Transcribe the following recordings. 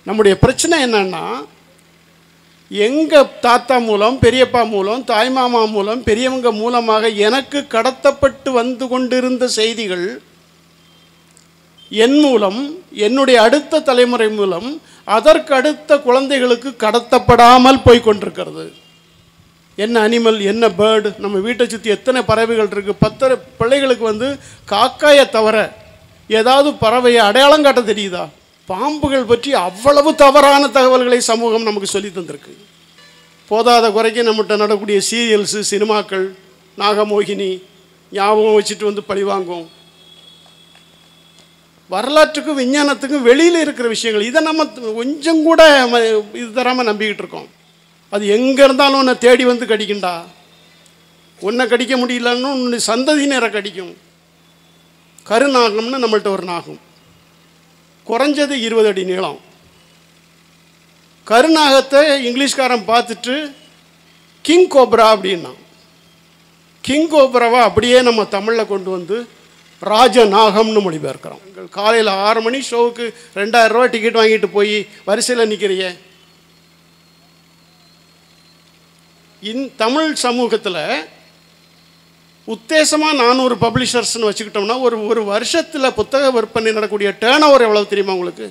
நம்முடைய பிரச்சனை என்னன்னா எங்கள் தாத்தா மூலம் பெரியப்பா மூலம் தாய்மாமா மூலம் பெரியவங்க மூலமாக எனக்கு கடத்தப்பட்டு வந்து கொண்டிருந்த செய்திகள் என் மூலம் என்னுடைய அடுத்த தலைமுறை மூலம் அதற்கு அடுத்த குழந்தைகளுக்கு கடத்தப்படாமல் போய் கொண்டிருக்கிறது என்ன அனிமல் என்ன பேர்டு நம்ம வீட்டை சுற்றி எத்தனை பறவைகள் இருக்குது பத்தரை பிள்ளைகளுக்கு வந்து காக்காயை தவிர ஏதாவது பறவையை அடையாளம் காட்ட தெரியுதா பாம்புகள் பற்றி அவ்வளவு தவறான தகவல்களை சமூகம் நமக்கு சொல்லி தந்திருக்கு போதாத குறைக்கு நம்மகிட்ட நடக்கூடிய சீரியல்ஸு சினிமாக்கள் நாகமோகினி ஞாபகம் வச்சுட்டு வந்து பழிவாங்கும் வரலாற்றுக்கும் விஞ்ஞானத்துக்கும் வெளியில் இருக்கிற விஷயங்கள் இதை நம்ம கொஞ்சம் கூட ம- இது தராமல் நம்பிக்கிட்டு இருக்கோம் அது எங்கே இருந்தாலும் உன்னை தேடி வந்து கடிக்கும்டா உன்னை கடிக்க முடியலன்னு உன்னுடைய சந்ததியினரை கடிக்கும் கருநாகம்னு நம்மள்ட்ட ஒரு நாகம் குறைஞ்சது இருபது அடி நீளம் கருநாகத்தை இங்கிலீஷ்காரன் பார்த்துட்டு கிங் கோப்ரா அப்படின்னா கிங் கோப்ராவை அப்படியே நம்ம தமிழில் கொண்டு வந்து ராஜநாகம்னு மொழிபெயர்க்கிறோம் காலையில் ஆறு மணி ஷோவுக்கு ரெண்டாயிரம் ரூபாய் டிக்கெட் வாங்கிட்டு போய் வரிசையில் நிற்கிறிய இன் தமிழ் சமூகத்தில் உத்தேசமாக நானூறு பப்ளிஷர்ஸ்னு வச்சுக்கிட்டோம்னா ஒரு ஒரு வருஷத்தில் புத்தக விற்பனை நடக்கக்கூடிய டேர்ன் ஓவர் எவ்வளவு தெரியுமா உங்களுக்கு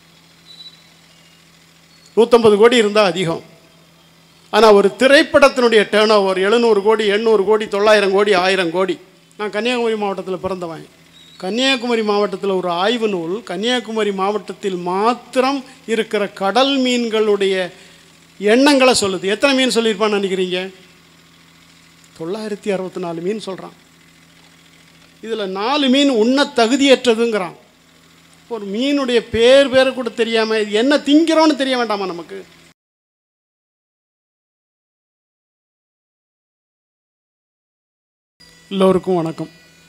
நூற்றம்பது கோடி இருந்தால் அதிகம் ஆனால் ஒரு திரைப்படத்தினுடைய டேர்ன் ஓவர் எழுநூறு கோடி எண்ணூறு கோடி தொள்ளாயிரம் கோடி ஆயிரம் கோடி நான் கன்னியாகுமரி மாவட்டத்தில் பிறந்தவன் கன்னியாகுமரி மாவட்டத்தில் ஒரு ஆய்வு நூல் கன்னியாகுமரி மாவட்டத்தில் மாத்திரம் இருக்கிற கடல் மீன்களுடைய எண்ணங்களை சொல்லுது எத்தனை மீன் சொல்லியிருப்பான்னு நினைக்கிறீங்க தொள்ளாயிரத்தி அறுபத்தி நாலு மீன் சொல்கிறான் இதில் நாலு மீன் உண்ண தகுதியற்றதுங்கிறான் ஒரு மீனுடைய பேர் பேரை கூட தெரியாமல் இது என்ன திங்கிறோன்னு தெரிய வேண்டாமா நமக்கு எல்லோருக்கும் வணக்கம்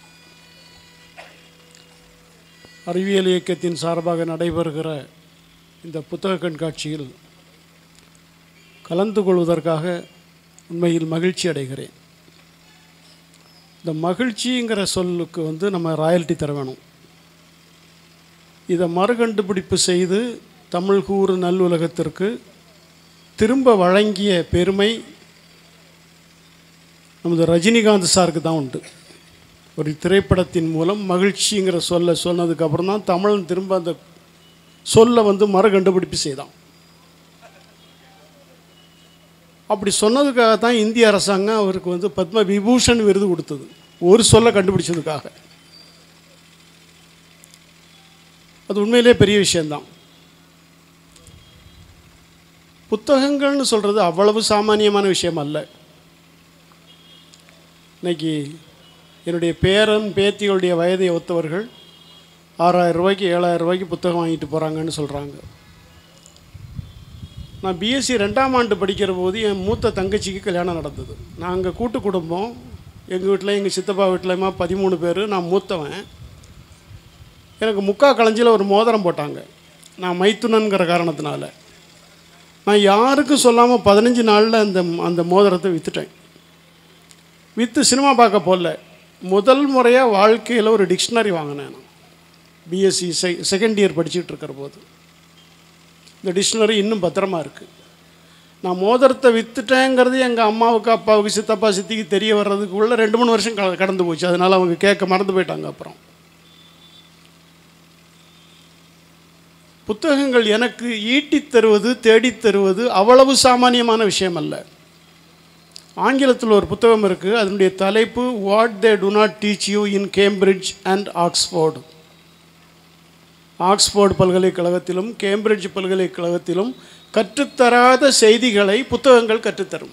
அறிவியல் இயக்கத்தின் சார்பாக நடைபெறுகிற இந்த புத்தக கண்காட்சியில் கலந்து கொள்வதற்காக உண்மையில் மகிழ்ச்சி அடைகிறேன் இந்த மகிழ்ச்சிங்கிற சொல்லுக்கு வந்து நம்ம ராயல்ட்டி தர வேணும் இதை மறுகண்டுபிடிப்பு செய்து தமிழ் கூறு நல்லுலகத்திற்கு திரும்ப வழங்கிய பெருமை நமது ரஜினிகாந்த் சாருக்கு தான் உண்டு ஒரு திரைப்படத்தின் மூலம் மகிழ்ச்சிங்கிற சொல்ல சொன்னதுக்கப்புறம் தான் தமிழன் திரும்ப அந்த சொல்லை வந்து மறுகண்டுபிடிப்பு செய்தான் அப்படி சொன்னதுக்காக தான் இந்திய அரசாங்கம் அவருக்கு வந்து பத்ம விபூஷன் விருது கொடுத்தது ஒரு சொல்லை கண்டுபிடிச்சதுக்காக அது உண்மையிலே பெரிய விஷயந்தான் புத்தகங்கள்னு சொல்கிறது அவ்வளவு சாமானியமான விஷயம் அல்ல இன்னைக்கு என்னுடைய பேரன் பேத்திகளுடைய வயதை ஒத்தவர்கள் ஆறாயிரம் ரூபாய்க்கு ஏழாயிரம் ரூபாய்க்கு புத்தகம் வாங்கிட்டு போகிறாங்கன்னு சொல்கிறாங்க நான் பிஎஸ்சி ரெண்டாம் ஆண்டு படிக்கிற போது என் மூத்த தங்கச்சிக்கு கல்யாணம் நடந்தது நாங்கள் கூட்டு குடும்பம் எங்கள் வீட்டில் எங்கள் சித்தப்பா வீட்டிலமா பதிமூணு பேர் நான் மூத்தவன் எனக்கு முக்கா களஞ்சியில் ஒரு மோதிரம் போட்டாங்க நான் மைத்துனன்கிற காரணத்தினால நான் யாருக்கும் சொல்லாமல் பதினஞ்சு நாளில் அந்த அந்த மோதிரத்தை விற்றுட்டேன் விற்று சினிமா பார்க்க போகல முதல் முறையாக வாழ்க்கையில் ஒரு டிக்ஷனரி வாங்கினேன் நான் பிஎஸ்சி செ செகண்ட் இயர் படிச்சுட்டு இருக்கிற போது இந்த டிக்ஷனரி இன்னும் பத்திரமா இருக்குது நான் மோதிரத்தை விற்றுட்டேங்கிறது எங்கள் அம்மாவுக்கு அப்பாவுக்கு சித்தப்பா சித்திக்கு தெரிய வர்றதுக்குள்ளே ரெண்டு மூணு வருஷம் க- கடந்து போச்சு அதனால் அவங்க கேட்க மறந்து போயிட்டாங்க அப்புறம் புத்தகங்கள் எனக்கு ஈட்டித் தருவது தேடித் தருவது அவ்வளவு சாமானியமான விஷயம் அல்ல ஆங்கிலத்தில் ஒரு புத்தகம் இருக்குது அதனுடைய தலைப்பு what they do not teach you in Cambridge and Oxford Oxford பல்கலைக்கழகத்திலும் கேம்பிரிட்ஜ் பல்கலைக்கழகத்திலும் கற்றுத்தராத செய்திகளை புத்தகங்கள் கற்றுத்தரும்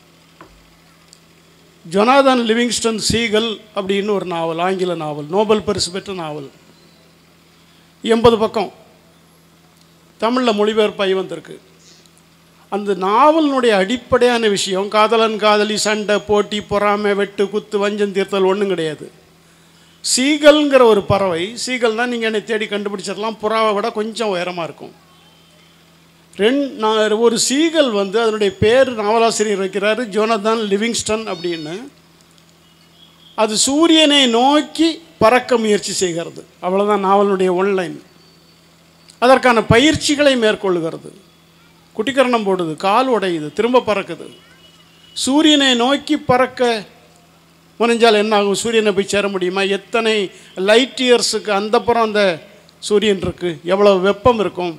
ஜொனாதன் லிவிங்ஸ்டன் சீகல் அப்படின்னு ஒரு நாவல் ஆங்கில நாவல் நோபல் பரிசு பெற்ற நாவல் எண்பது பக்கம் தமிழில் மொழிபெயர்ப்பாகி வந்திருக்கு அந்த நாவலினுடைய அடிப்படையான விஷயம் காதலன் காதலி சண்டை போட்டி பொறாமை வெட்டு குத்து வஞ்சம் தீர்த்தல் ஒன்றும் கிடையாது சீகல்ங்கிற ஒரு பறவை சீகல் தான் நீங்கள் என்னை தேடி கண்டுபிடிச்சிடலாம் புறாவை விட கொஞ்சம் உயரமாக இருக்கும் ரெண் நான் ஒரு சீகல் வந்து அதனுடைய பேர் நாவலாசிரியர் வைக்கிறாரு ஜோனதான் லிவிங்ஸ்டன் அப்படின்னு அது சூரியனை நோக்கி பறக்க முயற்சி செய்கிறது அவ்வளோதான் நாவலுடைய ஒன்லைன் அதற்கான பயிற்சிகளை மேற்கொள்கிறது குட்டிக்கரணம் போடுது கால் உடையுது திரும்ப பறக்குது சூரியனை நோக்கி பறக்க முனைஞ்சால் என்ன ஆகும் சூரியனை போய் சேர முடியுமா எத்தனை லைட் இயர்ஸுக்கு அந்த புறம் அந்த சூரியன் இருக்கு எவ்வளவு வெப்பம் இருக்கும்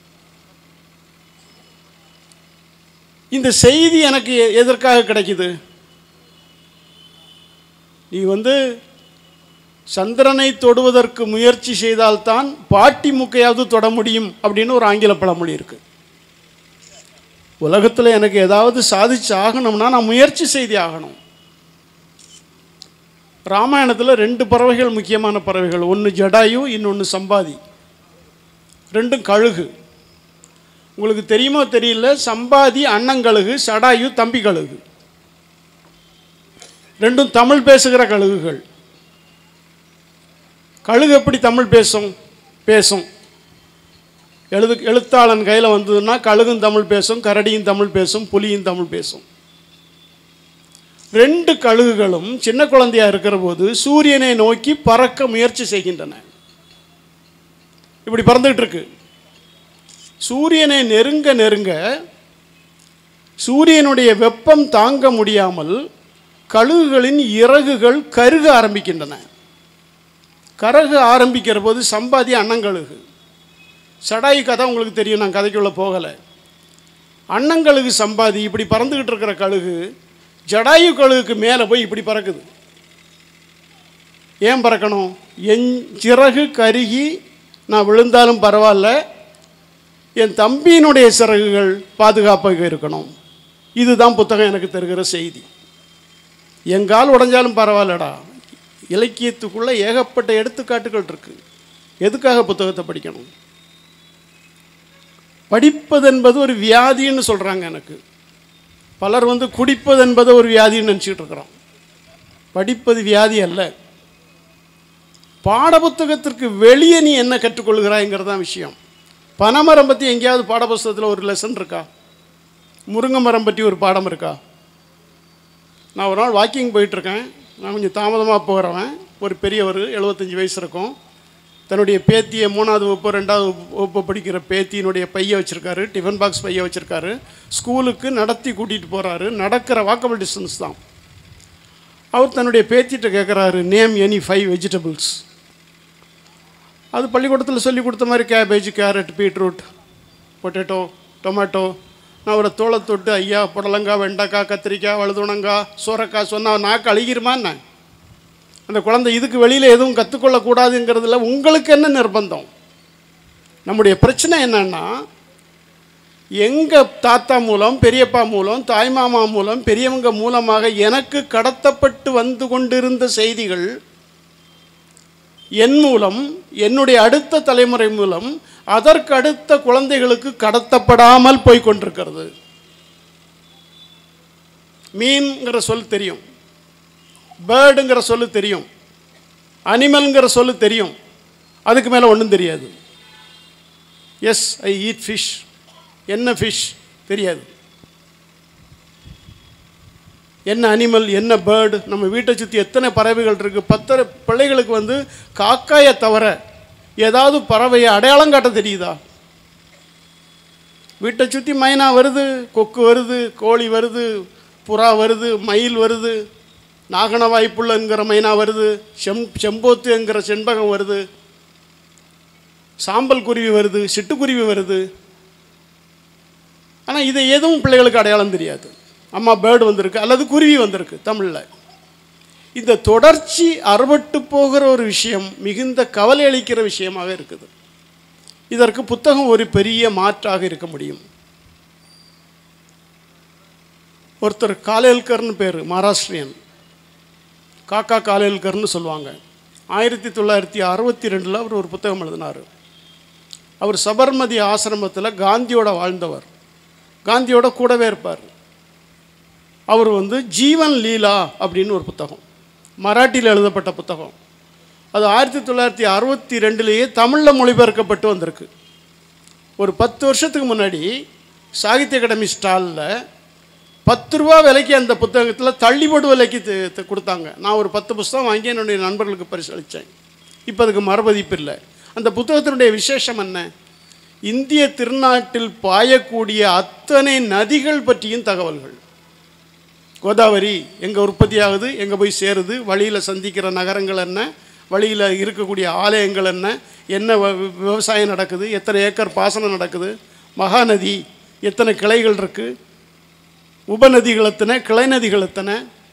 இந்த செய்தி எனக்கு எ- எதற்காக கிடைக்குது நீ வந்து சந்திரனை தொடுவதற்கு முயற்சி செய்தால்தான் பாட்டி மூக்கையாவது தொட முடியும் அப்படின்னு ஒரு ஆங்கில பழமொழி இருக்கு உலகத்தில் எனக்கு ஏதாவது சாதிச்சு ஆகணும்னா நான் முயற்சி செய்து ஆகணும் ராமாயணத்தில் ரெண்டு பறவைகள் முக்கியமான பறவைகள் ஒன்று ஜடாயு இன்னொன்று சம்பாதி ரெண்டும் கழுகு உங்களுக்கு தெரியுமோ தெரியல சம்பாதி அண்ணங்கழுகு சடாயு தம்பி கழுகு ரெண்டும் தமிழ் பேசுகிற கழுகுகள் கழுகு எப்படி தமிழ் பேசும் பேசும் எழுது எழுத்தாளன் கையில் வந்ததுன்னா கழுகும் தமிழ் பேசும் கரடியும் தமிழ் பேசும் புலியும் தமிழ் பேசும் ரெண்டு கழுகுகளும் சின்ன குழந்தையா இருக்கிற போது சூரியனை நோக்கி பறக்க முயற்சி செய்கின்றன இப்படி பறந்துகிட்டு இருக்கு சூரியனை நெருங்க நெருங்க சூரியனுடைய வெப்பம் தாங்க முடியாமல் கழுகுகளின் இறகுகள் கருக ஆரம்பிக்கின்றன கரகு ஆரம்பிக்கிற போது சம்பாதி அன்னங்கழுகு சடாயி கதை உங்களுக்கு தெரியும் நான் கதைக்குள்ளே போகலை அன்னங்கழுகு சம்பாதி இப்படி பறந்துக்கிட்டு இருக்கிற கழுகு ஜடாயு கழுகுக்கு மேலே போய் இப்படி பறக்குது ஏன் பறக்கணும் என் சிறகு கருகி நான் விழுந்தாலும் பரவாயில்ல என் தம்பியினுடைய சிறகுகள் பாதுகாப்பாக இருக்கணும் இதுதான் புத்தகம் எனக்கு தருகிற செய்தி எங்கால் உடைஞ்சாலும் பரவாயில்லடா இலக்கியத்துக்குள்ளே ஏகப்பட்ட எடுத்துக்காட்டுகள் இருக்கு எதுக்காக புத்தகத்தை படிக்கணும் படிப்பது என்பது ஒரு வியாதின்னு சொல்கிறாங்க எனக்கு பலர் வந்து குடிப்பது என்பது ஒரு வியாதின்னு நினச்சிக்கிட்டு இருக்கிறோம் படிப்பது வியாதி அல்ல பாடப்புத்தகத்திற்கு வெளியே நீ என்ன கற்றுக்கொள்கிறாய்ங்கிறது தான் விஷயம் பனைமரம் பற்றி எங்கேயாவது பாடப்புஸ்தகத்தில் ஒரு லெசன் இருக்கா முருங்கை மரம் பற்றி ஒரு பாடம் இருக்கா நான் ஒரு நாள் வாக்கிங் போயிட்டுருக்கேன் நான் கொஞ்சம் தாமதமாக போகிறவன் ஒரு பெரியவர் எழுபத்தஞ்சி வயசு இருக்கும் தன்னுடைய பேத்தியை மூணாவது வகுப்பு ரெண்டாவது வகுப்பு படிக்கிற பேத்தியினுடைய பையை வச்சுருக்காரு டிஃபன் பாக்ஸ் பையை வச்சுருக்காரு ஸ்கூலுக்கு நடத்தி கூட்டிகிட்டு போகிறாரு நடக்கிற வாக்கபிள் டிஸ்டன்ஸ் தான் அவர் தன்னுடைய பேத்திகிட்ட கேட்குறாரு நேம் எனி ஃபைவ் வெஜிடபிள்ஸ் அது பள்ளிக்கூடத்தில் சொல்லி கொடுத்த மாதிரி cabbage carrot beetroot potato tomato நான் அவரை தோலை தொட்டு ஐயா புடலங்காய் வெண்டைக்காய் கத்திரிக்காய் வழுதுணங்காய் சோரக்காய் சொன்னால் நாக்கு அழுகிருமா என்ன அந்த குழந்தை இதுக்கு வெளியில் எதுவும் கற்றுக்கொள்ளக்கூடாதுங்கிறதுல உங்களுக்கு என்ன நிர்பந்தம் நம்முடைய பிரச்சனை என்னன்னா எங்கள் தாத்தா மூலம் பெரியப்பா மூலம் தாய்மாமா மூலம் பெரியவங்க மூலமாக எனக்கு கடத்தப்பட்டு வந்து கொண்டிருந்த செய்திகள் என் மூலம் என்னுடைய அடுத்த தலைமுறை மூலம் அதற்கு அடுத்த குழந்தைகளுக்கு கடத்தப்படாமல் போய் கொண்டிருக்கிறது மீன்கிற சொல் தெரியும் பேர்டுங்கிற சொல்லு தெரியும் அனிமல்ங்கிற சொல்லு தெரியும் அதுக்கு மேலே ஒன்றும் தெரியாது எஸ் ஐ ஈட் ஃபிஷ் என்ன ஃபிஷ் தெரியாது என்ன அனிமல் என்ன பேர்டு நம்ம வீட்டை சுற்றி எத்தனை பறவைகள் இருக்குது பத்தரை பிள்ளைகளுக்கு வந்து காக்காயை தவிர ஏதாவது பறவையை அடையாளம் காட்ட தெரியுதா வீட்டை சுற்றி மைனா வருது கொக்கு வருது கோழி வருது புறா வருது மயில் வருது நாகன வாய்ப்புள்ளங்கிற மைனா வருது செம் செம்போத்து என்கிற செண்பகம் வருது சாம்பல் குருவி வருது சிட்டுக்குருவி வருது ஆனால் இதை எதுவும் பிள்ளைகளுக்கு அடையாளம் தெரியாது அம்மா பேர்டு வந்திருக்கு அல்லது குருவி வந்திருக்கு தமிழில் இந்த தொடர்ச்சி அறுபட்டு போகிற ஒரு விஷயம் மிகுந்த கவலை அளிக்கிற விஷயமாக இருக்குது இதற்கு புத்தகம் ஒரு பெரிய மாற்றாக இருக்க முடியும் ஒருத்தர் காலேல்கர்னு பேர் மகாராஷ்டிரியன் காக்கா காலேல்கர்னு சொல்லுவாங்க ஆயிரத்தி தொள்ளாயிரத்தி அறுபத்தி ரெண்டில் அவர் ஒரு புத்தகம் எழுதினார் அவர் சபர்மதி ஆசிரமத்தில் காந்தியோட வாழ்ந்தவர் காந்தியோட கூடவே இருப்பார் அவர் வந்து ஜீவன் லீலா அப்படின்னு ஒரு புத்தகம் மராட்டியில் எழுதப்பட்ட புத்தகம் அது ஆயிரத்தி தொள்ளாயிரத்தி அறுபத்தி ரெண்டுலேயே தமிழில் மொழிபெயர்க்கப்பட்டு வந்திருக்கு ஒரு பத்து வருஷத்துக்கு முன்னாடி சாகித்ய அகாடமி ஸ்டாலில் பத்து ரூபா விலைக்கு அந்த புத்தகத்தில் தள்ளிபடு விலைக்கு தி- தி- கொடுத்தாங்க நான் ஒரு பத்து புஸ்தகம் வாங்கி என்னுடைய நண்பர்களுக்கு பரிசளித்தேன் இப்போ அதுக்கு மறுபதிப்பு இல்லை அந்த புத்தகத்தினுடைய விசேஷம் என்ன இந்திய திருநாட்டில் பாயக்கூடிய அத்தனை நதிகள் பற்றியும் தகவல்கள் கோதாவரி எங்கே உற்பத்தி ஆகுது எங்கே போய் சேருது வழியில் சந்திக்கிற நகரங்கள் என்ன வழியில் இருக்கக்கூடிய ஆலயங்கள் என்ன என்ன வ- வி- விவசாயம் நடக்குது எத்தனை ஏக்கர் பாசனம் நடக்குது மகாநதி எத்தனை கிளைகள் இருக்குது உபநதிகள் எத்தனை கிளை நதிகள் எத்தனை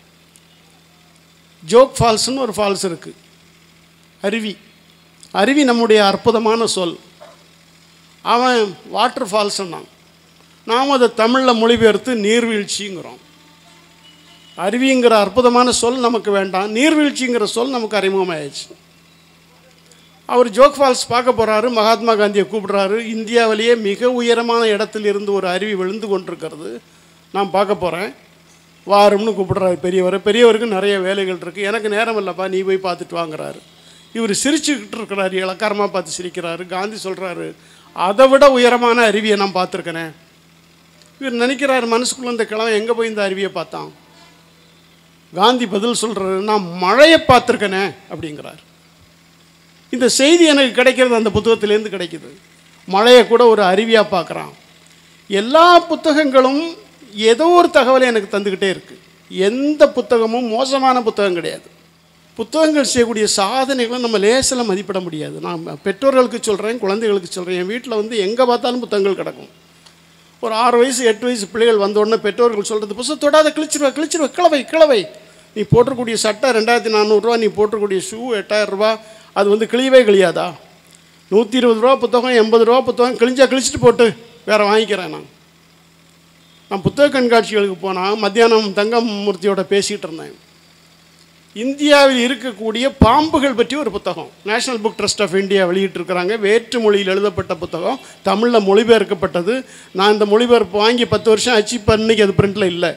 ஜோக் ஃபால்ஸ்னு ஒரு ஃபால்ஸ் இருக்குது அருவி அருவி நம்முடைய அற்புதமான சொல் அவன் வாட்டர் ஃபால்ஸ்னான் நாம் அதை தமிழில் மொழிபெயர்த்து நீர்வீழ்ச்சிங்கிறோம் அருவிங்கிற அற்புதமான சொல் நமக்கு வேண்டாம் நீர்வீழ்ச்சிங்கிற சொல் நமக்கு அறிமுகமாயிடுச்சு அவர் ஜோக் ஃபால்ஸ் பார்க்க போகிறாரு மகாத்மா காந்தியை கூப்பிடுறாரு இந்தியாவிலேயே மிக உயரமான இடத்தில் இருந்து ஒரு அருவி விழுந்து கொண்டிருக்கிறது நான் பார்க்க போகிறேன் வாரும்னு கூப்பிடுறாரு பெரியவர் பெரியவருக்கு நிறைய வேலைகள் இருக்குது எனக்கு நேரம் இல்லைப்பா நீ போய் பார்த்துட்டு வாங்குறாரு இவர் சிரிச்சுக்கிட்டு இருக்கிறாரு இலக்காரமாக பார்த்து சிரிக்கிறாரு காந்தி சொல்கிறாரு அதை விட உயரமான அருவியை நான் பார்த்துருக்கேனே இவர் நினைக்கிறாரு மனசுக்குள்ள இந்த கிழமை எங்கே போய் இந்த அருவியை பார்த்தான் காந்தி பதில் சொல்கிறாரு நான் மழையை பார்த்துருக்கேனே அப்படிங்கிறார் இந்த செய்தி எனக்கு கிடைக்கிறது அந்த புத்தகத்திலேருந்து கிடைக்குது மழையை கூட ஒரு அருவியாக பார்க்குறான் எல்லா புத்தகங்களும் ஏதோ ஒரு தகவலை எனக்கு தந்துக்கிட்டே இருக்குது எந்த புத்தகமும் மோசமான புத்தகம் கிடையாது புத்தகங்கள் செய்யக்கூடிய சாதனைகளை நம்ம லேசில் மதிப்பிட முடியாது நான் பெற்றோர்களுக்கு சொல்கிறேன் குழந்தைகளுக்கு சொல்கிறேன் என் வீட்டில் வந்து எங்கே பார்த்தாலும் புத்தகங்கள் கிடக்கும் ஒரு ஆறு வயசு எட்டு வயசு பிள்ளைகள் வந்த உடனே பெற்றோர்கள் சொல்கிறது புதுசு தொடாத கிழிச்சிருவா கிழிச்சிருவா கிளவை கிளவை நீ போட்டிருக்கக்கூடிய சட்டை ரெண்டாயிரத்தி நானூறுரூவா நீ போட்டிருக்கக்கூடிய ஷூ எட்டாயிரம் ரூபா அது வந்து கிழியவே கிழியாதா நூற்றி இருபது ரூபா புத்தகம் எண்பது ரூபா புத்தகம் கிழிஞ்சா கிழிச்சிட்டு போட்டு வேறு வாங்கிக்கிறேன் நான் நான் புத்தக கண்காட்சிகளுக்கு போனால் மத்தியானம் தங்கமூர்த்தியோட பேசிகிட்டு இருந்தேன் இந்தியாவில் இருக்கக்கூடிய பாம்புகள் பற்றி ஒரு புத்தகம் National Book Trust of India வெளியிட்டிருக்கிறாங்க வேற்று மொழியில் எழுதப்பட்ட புத்தகம் தமிழில் மொழிபெயர்க்கப்பட்டது நான் இந்த மொழிபெயர்ப்பு வாங்கி பத்து வருஷம் ஆச்சு இப்போ இன்னைக்கு அது பிரிண்டில் இல்லை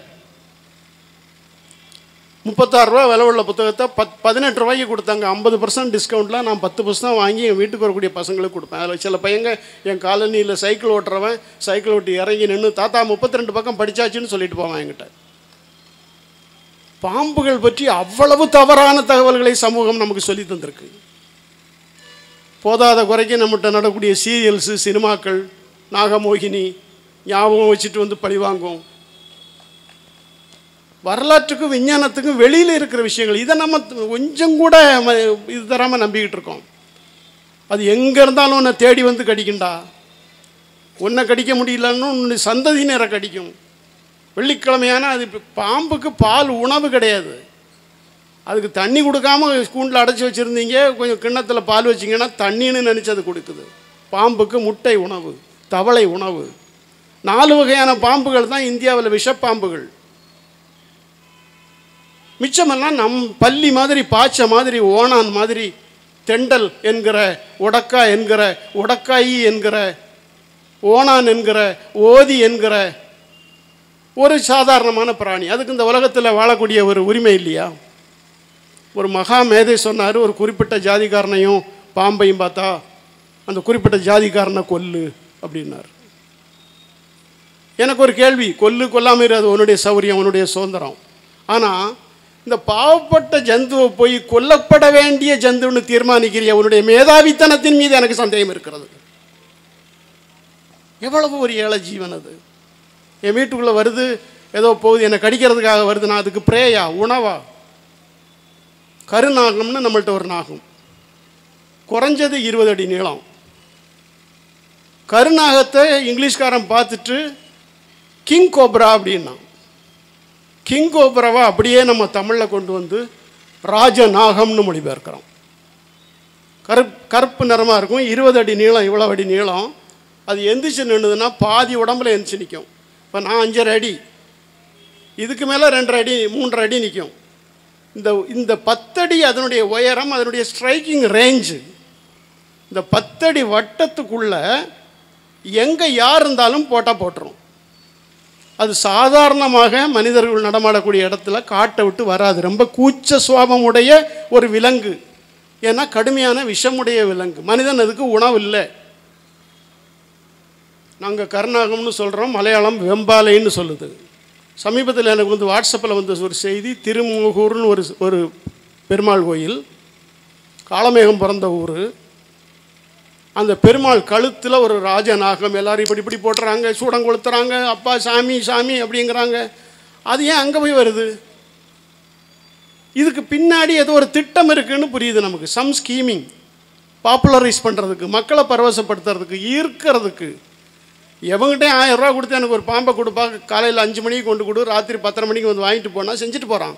முப்பத்தாறு ரூபா விலை உள்ள புத்தகத்தை பத் பதினெட்டு ரூபாய்க்கு கொடுத்தாங்க ஐம்பது பர்சன்ட் டிஸ்கவுண்ட்டில் நான் பத்து புஸ்தகம் வாங்கி என் வீட்டுக்கு வரக்கூடிய பசங்களுக்கு கொடுப்பேன் அதில் சில பையங்க என் காலனியில் சைக்கிள் ஓட்டுறவன் சைக்கிள் ஓட்டி இறங்கி நின்று தாத்தா முப்பத்தி ரெண்டு பக்கம் படிச்சாச்சுன்னு சொல்லிட்டு போவான் என்கிட்ட பாம்புகள் பற்றி அவ்வளவு தவறான தகவல்களை சமூகம் நமக்கு சொல்லி தந்திருக்கு போதாத குறைக்கு நம்மகிட்ட நடக்கக்கூடிய சீரியல்ஸு சினிமாக்கள் நாகமோகினி ஞாபகம் வச்சுட்டு வந்து பழிவாங்கும் வரலாற்றுக்கும் விஞ்ஞானத்துக்கும் வெளியில் இருக்கிற விஷயங்கள் இதை நம்ம கொஞ்சம் கூட ம- இது தராமல் நம்பிக்கிட்டு இருக்கோம் அது எங்கே இருந்தாலும் உன்னை தேடி வந்து கடிக்கும்டா உன்னை கடிக்க முடியலன்னு உன்னுடைய சந்ததியினரை கடிக்கும் வெள்ளிக்கிழமையான அது இப்ப பாம்புக்கு பால் உணவு கிடையாது அதுக்கு தண்ணி கொடுக்காம கூண்டில் அடைச்சி வச்சுருந்தீங்க கொஞ்சம் கிண்ணத்தில் பால் வச்சிங்கன்னா தண்ணின்னு நினச்சி அது கொடுக்குது பாம்புக்கு முட்டை உணவு தவளை உணவு நாலு வகையான பாம்புகள் தான் இந்தியாவில் விஷப்பாம்புகள் மிச்சமெல்லாம் நம் பள்ளி மாதிரி பாய்ச்ச மாதிரி ஓணான் மாதிரி தெண்டல் என்கிற உடக்கா என்கிற உடக்காயி என்கிற ஓணான் என்கிற ஓதி என்கிற ஒரு சாதாரணமான பிராணி அதுக்கு இந்த உலகத்தில் வாழக்கூடிய ஒரு உரிமை இல்லையா ஒரு மகா மேதை சொன்னார் ஒரு குறிப்பிட்ட ஜாதிக்காரனையும் பாம்பையும் பார்த்தா அந்த குறிப்பிட்ட ஜாதிக்காரனை கொல்லு அப்படின்னார் எனக்கு ஒரு கேள்வி கொல்லு கொல்லாமல் இரு, அது உன்னுடைய சௌரியம் உன்னுடைய சுதந்திரம் ஆனால் இந்த பாவப்பட்ட ஜந்துவை போய் கொல்லப்பட வேண்டிய ஜந்துன்னு தீர்மானிக்கிறிய உன்னுடைய மேதாவித்தனத்தின் மீது எனக்கு சந்தேகம் இருக்கிறது எவ்வளவு ஒரு ஏழை ஜீவன் அது என் வீட்டுக்குள்ளே வருது ஏதோ போகுது என்னை கடிக்கிறதுக்காக வருது நான் அதுக்கு பிரேயா உணவா கருநாகம்னு நம்மள்ட்ட ஒரு நாகம் குறைஞ்சது இருபது அடி நீளம் கருநாகத்தை இங்கிலீஷ்காரன் பார்த்துட்டு கிங் கோப்ரா அப்படின்னா கிங் கோப்ராவை அப்படியே நம்ம தமிழில் கொண்டு வந்து ராஜநாகம்னு மொழிபெயர்க்கிறோம் கருப் கருப்பு நிறமாக இருக்கும் இருபது அடி நீளம் இவ்வளோ அடி நீளம் அது எந்திரிச்சு நின்றுதுன்னா பாதி உடம்புல எந்திரிச்சு நிற்கும் இப்போ நான் அஞ்சரை அடி இதுக்கு மேலே ரெண்டரை அடி மூன்றரை அடி நிற்கும் இந்த இந்த பத்தடி அதனுடைய உயரம் அதனுடைய ஸ்ட்ரைக்கிங் ரேஞ்சு இந்த பத்தடி வட்டத்துக்குள்ள எங்கே யார் இருந்தாலும் போட்டால் போட்டுரும் அது சாதாரணமாக மனிதர்கள் நடமாடக்கூடிய இடத்துல காட்டை விட்டு வராது ரொம்ப கூச்ச சுவாபம் உடைய ஒரு விலங்கு ஏன்னா கடுமையான விஷமுடைய விலங்கு மனிதன் அதுக்கு உணவு இல்லை நாங்கள் கருநாகம்னு சொல்கிறோம் மலையாளம் வெம்பாலைன்னு சொல்லுது சமீபத்தில் எனக்கு வந்து வாட்ஸ்அப்பில் வந்த ஒரு செய்தி திருமுகூர்னு ஒரு ஒரு பெருமாள் கோயில் காளமேகம் பிறந்த ஊர் அந்த பெருமாள் கழுத்தில் ஒரு ராஜநாகம் எல்லாரும் இப்படி இப்படி போட்டுறாங்க சூடம் கொளுத்துறாங்க அப்பா சாமி சாமி அப்படிங்கிறாங்க அது ஏன் அங்கே போய் வருது இதுக்கு பின்னாடி ஏதோ ஒரு திட்டம் இருக்குன்னு புரியுது நமக்கு சம் ஸ்கீமிங் பாப்புலரைஸ் பண்ணுறதுக்கு மக்களை பரவசப்படுத்துறதுக்கு ஈர்க்கிறதுக்கு எவங்கிட்டே ஆயிரம் ரூபா கொடுத்து எனக்கு ஒரு பாம்பை கொடுப்பா காலையில் அஞ்சு மணிக்கு கொண்டு கொடு ராத்திரி பத்தரை மணிக்கு வந்து வாங்கிட்டு போனால் செஞ்சுட்டு போகிறான்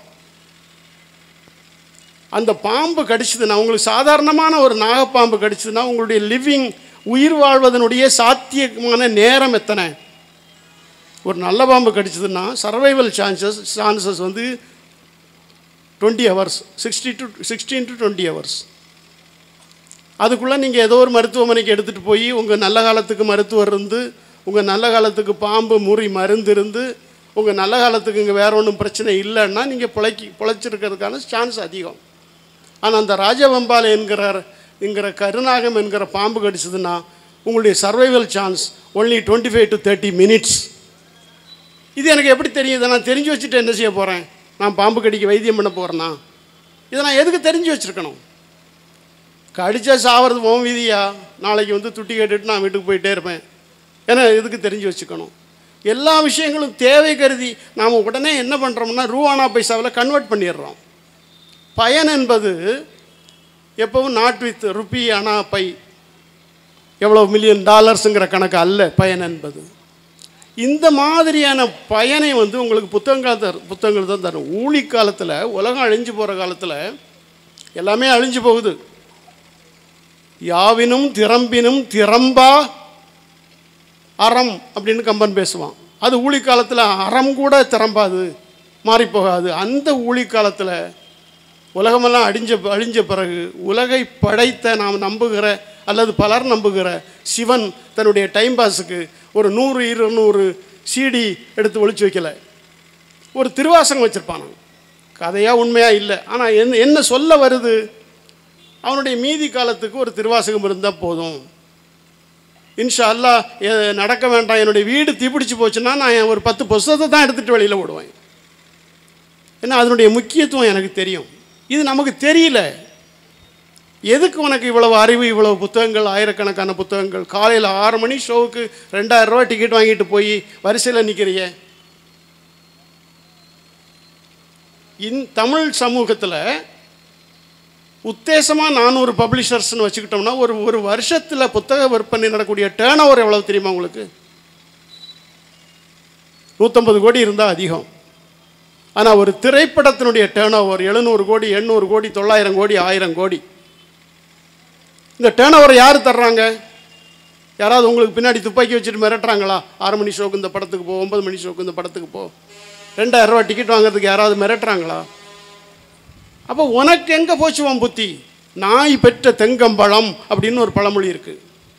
அந்த பாம்பு கடிச்சதுன்னா உங்களுக்கு சாதாரணமான ஒரு நாகப்பாம்பு கடிச்சதுன்னா உங்களுடைய லிவிங் உயிர் வாழ்வதனுடைய சாத்தியமான நேரம் எத்தனை ஒரு நல்ல பாம்பு கடிச்சதுன்னா சர்வைவல் சான்சஸ் சான்சஸ் வந்து twenty hours sixty to sixteen to twenty hours அதுக்குள்ளே நீங்கள் ஏதோ ஒரு மருத்துவமனைக்கு எடுத்துகிட்டு போய் உங்கள் நல்ல காலத்துக்கு மருத்துவர் இருந்து உங்கள் நல்ல காலத்துக்கு பாம்பு முறி மருந்து இருந்து உங்கள் நல்ல காலத்துக்கு இங்கே வேற ஒன்றும் பிரச்சனை இல்லைன்னா நீங்கள் பிழைக்கி பிழைச்சிருக்கிறதுக்கான சான்ஸ் அதிகம் ஆனால் அந்த ராஜவம்பாலை என்கிற என்கிற கருநாகம் என்கிற பாம்பு கடிச்சதுன்னா உங்களுடைய survival chance only twenty five to thirty minutes இது எனக்கு எப்படி தெரியுது நான் தெரிஞ்சு வச்சுட்டு என்ன செய்ய போகிறேன் நான் பாம்பு கடிக்க வைத்தியம் பண்ண போகிறேன்னா இதை நான் எதுக்கு தெரிஞ்சு வச்சுருக்கணும் கடிச்சா சாவறது உன் விதியா நாளைக்கு வந்து துட்டி கேட்டுட்டு நான் வீட்டுக்கு போயிட்டே இருப்பேன் ஏன்னா எதுக்கு தெரிஞ்சு வச்சுக்கணும் எல்லா விஷயங்களும் தேவை கருதி நாம் உடனே என்ன பண்ணுறோம்னா ரூவானா பைசாவில் கன்வெர்ட் பண்ணிடுறோம் பயன் என்பது எப்பவும் not with rupee anna pie எவ்வளோ மில்லியன் டாலர்ஸுங்கிற கணக்கு அல்ல பயன் என்பது இந்த மாதிரியான பயனை வந்து உங்களுக்கு புத்தகங்கள் தரும் புத்தகங்கள் தான் தரும் ஊழி காலத்தில் உலகம் அழிஞ்சு போகிற காலத்தில் எல்லாமே அழிஞ்சு போகுது யாவினும் திறம்பினும் திறம்பா அறம் அப்படின்னு கம்பன் பேசுவான் அது ஊழி காலத்தில் அறம் கூட திறம்பாது மாறி போகாது அந்த ஊழி காலத்தில் உலகமெல்லாம் அடிஞ்ச அழிஞ்ச பிறகு உலகை படைத்த நாம் நம்புகிற அல்லது பலர் நம்புகிற சிவன் தன்னுடைய டைம் பாஸுக்கு ஒரு நூறு இருநூறு சிடி எடுத்து ஒளிச்சு வைக்கல ஒரு திருவாசகம் வச்சுருப்பான் கதையாக உண்மையாக இல்லை ஆனால் என்ன என்ன சொல்ல வருது அவனுடைய மீதி காலத்துக்கு ஒரு திருவாசகம் இருந்தால் போதும் இன்ஷா அல்லா எ- நடக்க வேண்டாம் என்னுடைய வீடு தீப்பிடிச்சு போச்சுன்னா நான் ஒரு பத்து புஸ்தகத்தை தான் எடுத்துகிட்டு வெளியில் விடுவேன் ஏன்னா அதனுடைய முக்கியத்துவம் எனக்கு தெரியும் இது நமக்கு தெரியல எதுக்கு உனக்கு இவ்வளவு அறிவு இவ்வளவு புத்தகங்கள் ஆயிரக்கணக்கான புத்தகங்கள் காலையில் ஆறு மணி ஷோவுக்கு ரெண்டாயிரம் ரூபாய் டிக்கெட் வாங்கிட்டு போய் வரிசையில் நிற்கிறிய இன் தமிழ் சமூகத்தில் உத்தேசமாக நானூறு பப்ளிஷர்ஸ்னு வச்சுக்கிட்டோம்னா ஒரு ஒரு வருஷத்தில் புத்தக விற்பனை நடக்கக்கூடிய டேர்ன் ஓவர் எவ்வளவு தெரியுமா உங்களுக்கு நூற்றம்பது கோடி இருந்தால் அதிகம் ஆனால் ஒரு திரைப்படத்தினுடைய டேர்ன் ஓவர் எழுநூறு கோடி எண்ணூறு கோடி தொள்ளாயிரம் கோடி ஆயிரம் கோடி இந்த டேர்ன் ஓவரை யார் தர்றாங்க யாராவது உங்களுக்கு பின்னாடி துப்பாக்கி வச்சுட்டு மிரட்டுறாங்களா ஆறு மணி ஷோக்கு இந்த படத்துக்கு போ ஒன்பது மணி ஷோக்கு இந்த படத்துக்கு போ ரெண்டாயிரம் ரூபாய் டிக்கெட் வாங்குறதுக்கு யாராவது மிரட்டுறாங்களா அப்போ உனக்கு எங்கே போச்சு உன் புத்தி நாய் பெற்ற தெங்கம்பழம் அப்படின்னு ஒரு பழமொழி இருக்குது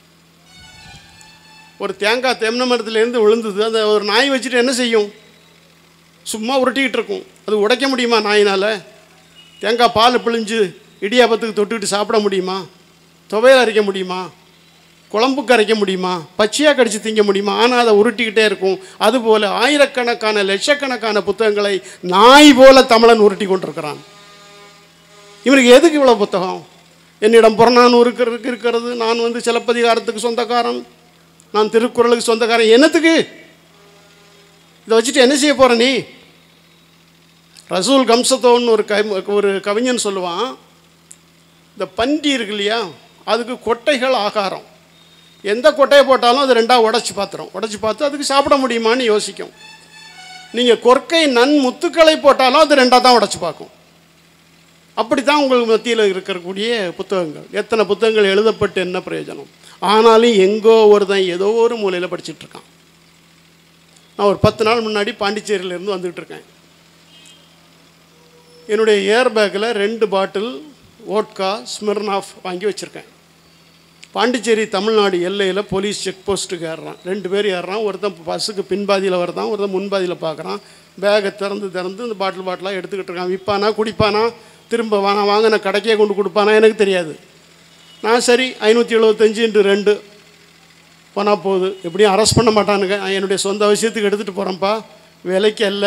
ஒரு தேங்காய் தென்னை மரத்துலேருந்து விழுந்தது அந்த ஒரு நாய் வச்சுட்டு என்ன செய்யும் சும்மா உருட்டிக்கிட்டு இருக்கும் அது உடைக்க முடியுமா நாயினால் தேங்காய் பால் பிழிஞ்சு இடியாப்பத்துக்கு தொட்டுக்கிட்டு சாப்பிட முடியுமா துவையல் அரைக்க முடியுமா குழம்புக்கு அரைக்க முடியுமா பச்சையாக கடிச்சு திங்க முடியுமா ஆனால் அதை உருட்டிக்கிட்டே இருக்கும் அதுபோல் ஆயிரக்கணக்கான லட்சக்கணக்கான புத்தகங்களை நாய் போல தமிழன் உருட்டி கொண்டிருக்கிறான் இவனுக்கு எதுக்கு இவ்வளோ புத்தகம் என்னிடம் புறநானூறு இருக்கிறதுக்கு இருக்கிறது நான் வந்து சிலப்பதிகாரத்துக்கு சொந்தக்காரன் நான் திருக்குறளுக்கு சொந்தக்காரன் என்னத்துக்கு இதை வச்சுட்டு என்ன செய்ய போற நீ ரசூல் கம்சத்தோன்னு ஒரு கவி ஒரு கவிஞன் சொல்லுவான் இந்த பன்றி இருக்கு இல்லையா அதுக்கு கொட்டைகள் ஆகாரம் எந்த கொட்டையை போட்டாலும் அது ரெண்டாக உடச்சி பார்த்துரும் உடச்சி பார்த்து அதுக்கு சாப்பிட முடியுமான்னு யோசிக்கும் நீங்கள் கொற்கை நன் முத்துக்களை போட்டாலும் அது ரெண்டாக தான் உடச்சி பார்க்கும் அப்படி தான் உங்களுக்கு மத்தியில் இருக்கக்கூடிய புத்தகங்கள் எத்தனை புத்தகங்கள் எழுதப்பட்டு என்ன பிரயோஜனம் ஆனாலும் எங்கோ ஒருத்தன் ஏதோ ஒரு மூலையில் படிச்சுட்டு இருக்கான் நான் ஒரு பத்து நாள் முன்னாடி பாண்டிச்சேரியிலேருந்து வந்துகிட்டு இருக்கேன் என்னுடைய ஏர் பேக்கில் ரெண்டு பாட்டில் ஓட்கா ஸ்மிர்னாஃப் வாங்கி வச்சுருக்கேன் பாண்டிச்சேரி தமிழ்நாடு எல்லையில் போலீஸ் செக் போஸ்ட்டுக்கு ஏறுறான் ரெண்டு பேர் ஏறுறான் ஒருத்தன் பஸ்ஸுக்கு பின்பாதியில் வருதான் ஒருத்தன் முன்பாதியில் பார்க்குறான் பேகை திறந்து திறந்து இந்த பாட்டில் பாட்டிலாக எடுத்துக்கிட்டு இருக்கான் விற்பானா குடிப்பானா திரும்ப வாங்க வாங்கின கடைக்கே கொண்டு கொடுப்பானா எனக்கு தெரியாது நான் சரி ஐநூற்றி எழுபத்தஞ்சுன்ட்டு ரெண்டு போனால் போகுது எப்படியும் அரெஸ்ட் பண்ண மாட்டானுங்க நான் என்னுடைய சொந்த விஷயத்துக்கு எடுத்துகிட்டு போகிறேன்ப்பா விலைக்கு அல்ல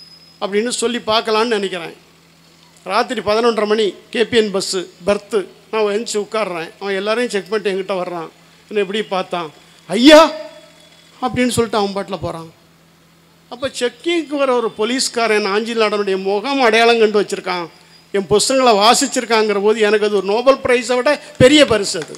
அப்படின்னு சொல்லி பார்க்கலான்னு நினைக்கிறேன் ராத்திரி பதினொன்றரை மணி கேபிஎன் பஸ்ஸு பர்த்து நான் எழுந்துச்சி உட்கார்றேன் அவன் எல்லாரையும் செக் பண்ணிட்டு என்கிட்ட வர்றான் என்ன எப்படி பார்த்தான் ஐயா அப்படின்னு சொல்லிட்டு அவன் பாட்டில் போகிறான் அப்போ செக்கிங்க்கு வர ஒரு போலீஸ்காரன் ஆஞ்சிலாடனுடைய முகம் அடையாளம் கண்டு வச்சுருக்கான் என் புஸ்தகங்களை வாசிச்சிருக்காங்கிற போது எனக்கு அது ஒரு நோபல் பிரைஸை விட பெரிய பரிசு அது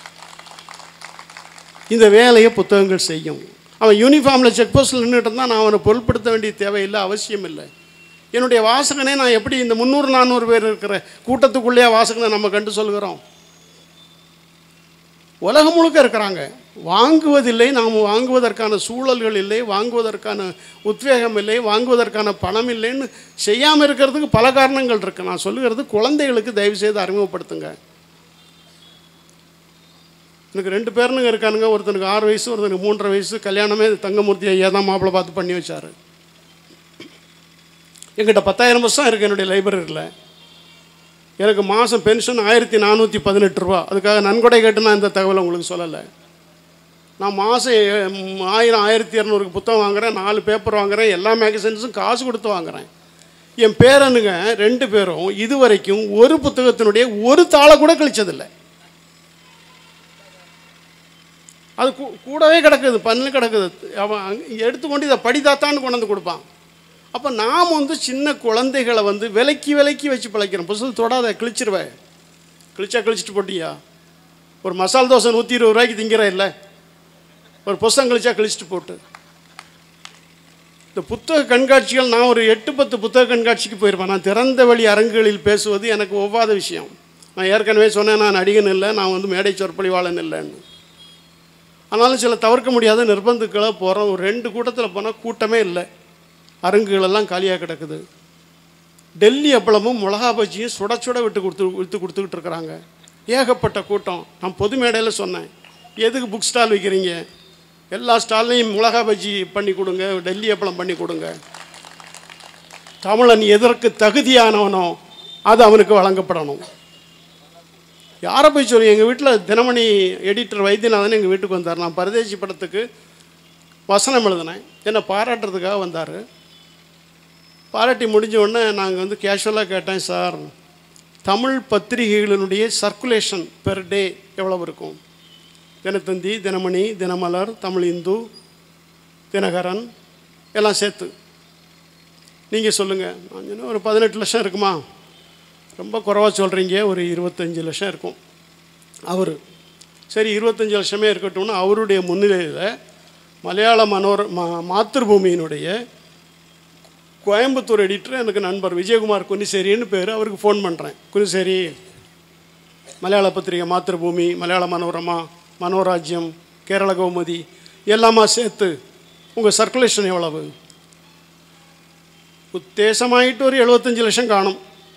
இந்த வேலையை புத்தகங்கள் செய்யும் அவன் யூனிஃபார்மில் செக் போஸ்ட்டில் நின்றுட்டு இருந்தால் நான் அவனை பொருட்படுத்த வேண்டிய தேவையில்லை அவசியம் இல்லை என்னுடைய வாசகனே நான் எப்படி இந்த முந்நூறு நானூறு பேர் இருக்கிற கூட்டத்துக்குள்ளேயே வாசகனை நம்ம கண்டு சொல்கிறோம் உலகம் முழுக்க இருக்கிறாங்க வாங்குவதில்லை நாம் வாங்குவதற்கான சூழல்கள் இல்லை வாங்குவதற்கான உத்வேகம் இல்லை வாங்குவதற்கான பணம் இல்லைன்னு செய்யாமல் இருக்கிறதுக்கு பல காரணங்கள் இருக்குது நான் சொல்லுகிறது குழந்தைகளுக்கு தயவு செய்து அறிமுகப்படுத்துங்க எனக்கு ரெண்டு பேருனுங்க இருக்கானுங்க ஒருத்தனுக்கு ஆறு வயசு ஒருத்தனுக்கு மூன்றரை வயசு கல்யாணமே தங்கமூர்த்தி ஐயா தான் மாப்பிள்ளை பார்த்து பண்ணி வச்சார் எங்கிட்ட பத்தாயிரம் வருஷம் இருக்குது என்னுடைய லைப்ரரியில் எனக்கு மாதம் பென்ஷன் ஆயிரத்தி நானூற்றி பதினெட்டு ரூபா அதுக்காக நன்கொடை கேட்டு நான் இந்த தகவலை உங்களுக்கு சொல்லலை நான் மாதம் ஆயிரம் ஆயிரத்தி இரநூறுக்கு புத்தகம் வாங்குறேன் நாலு பேப்பர் வாங்குறேன் எல்லா மேகசின்ஸும் காசு கொடுத்து வாங்குறேன் என் பேரனுங்க ரெண்டு பேரும் இது வரைக்கும் ஒரு புத்தகத்தினுடைய ஒரு தாளை கூட கழிச்சதில்லை அது கூ- கூடவே கிடக்குது பண்ணு கிடக்குது அவன் அங்க- எடுத்துக்கொண்டு இதை படிதாத்தான்னு கொண்டு வந்து கொடுப்பான் அப்போ நாம் வந்து சின்ன குழந்தைகளை வந்து விலைக்கு விலைக்கு வச்சு பழைக்கிறோம் புதுசு தொடாத கிழிச்சிருவேன் கிழிச்சா கிழிச்சிட்டு போட்டியா ஒரு மசால் தோசை நூற்றி இருபது ரூபாய்க்கு திங்கிற இல்லை ஒரு புஸ்தகம் கிழிச்சா கிழிச்சிட்டு போட்டு இந்த புத்தக கண்காட்சிகள் நான் ஒரு எட்டு பத்து புத்தக கண்காட்சிக்கு போயிருப்பேன் நான் திறந்த வழி அரங்குகளில் பேசுவது எனக்கு ஒவ்வாத விஷயம் நான் ஏற்கனவே சொன்னேன் நான் நடிகன் இல்லை நான் வந்து மேடை சொற்பொழிவாளன் இல்லைன்னு ஆனாலும் சில தவிர்க்க முடியாத நிர்பந்துக்களை போகிறோம் ஒரு ரெண்டு கூட்டத்தில் போனால் கூட்டமே இல்லை அரங்குகளெல்லாம் காலியாக கிடக்குது டெல்லி அப்பளமும் மிளகா பஜ்ஜியும் சுட சுட விட்டு கொடுத்து விட்டு கொடுத்துக்கிட்டு இருக்கிறாங்க ஏகப்பட்ட கூட்டம் நான் பொது மேடையில் சொன்னேன் எதுக்கு புக் ஸ்டால் வைக்கிறீங்க எல்லா ஸ்டால்லையும் மிளகா பஜ்ஜி பண்ணி கொடுங்க டெல்லி அப்பளம் பண்ணி கொடுங்க தமிழன் எதற்கு தகுதியானவனோ அது அவனுக்கு வழங்கப்படணும் யாரை போய் சொல்லி எங்கள் வீட்டில் தினமணி எடிட்டர் வைத்தியநாதன் எங்கள் வீட்டுக்கு வந்தார் நான் பரதேசி படத்துக்கு வசனம் எழுதினேன் என்னை பாராட்டுறதுக்காக வந்தார் பாராட்டி முடிஞ்ச உடனே நாங்கள் வந்து கேஷுவலாக கேட்டேன் சார் தமிழ் பத்திரிகைகளினுடைய சர்க்குலேஷன் பெர் டே எவ்வளவு இருக்கும் தினத்தந்தி தினமணி தினமலர் தமிழ் இந்து தினகரன் எல்லாம் சேர்த்து நீங்கள் சொல்லுங்கள் நான் சொன்னேன், ஒரு பதினெட்டு லட்சம் இருக்குமா ரொம்ப குறைவாக சொல்கிறீங்க ஒரு இருபத்தஞ்சி லட்சம் இருக்கும் அவர் சரி இருபத்தஞ்சி லட்சமே இருக்கட்டும்னு அவருடைய முன்னிலையில் மலையாள மனோர மா மாத்திருபூமியினுடைய கோயம்புத்தூர் எடிட்டர் எனக்கு நண்பர் விஜயகுமார் குனிசேரின்னு பேர் அவருக்கு ஃபோன் பண்ணுறேன் குனிசேரி மலையாள பத்திரிகை மாத்திருபூமி மலையாள மனோரமா மனோராஜ்யம் கேரள கௌமுதி எல்லாமா சேர்த்து உங்கள் சர்க்குலேஷன் எவ்வளவு உத்தேசமாயிட்டு ஒரு எழுபத்தஞ்சு லட்சம் காணும்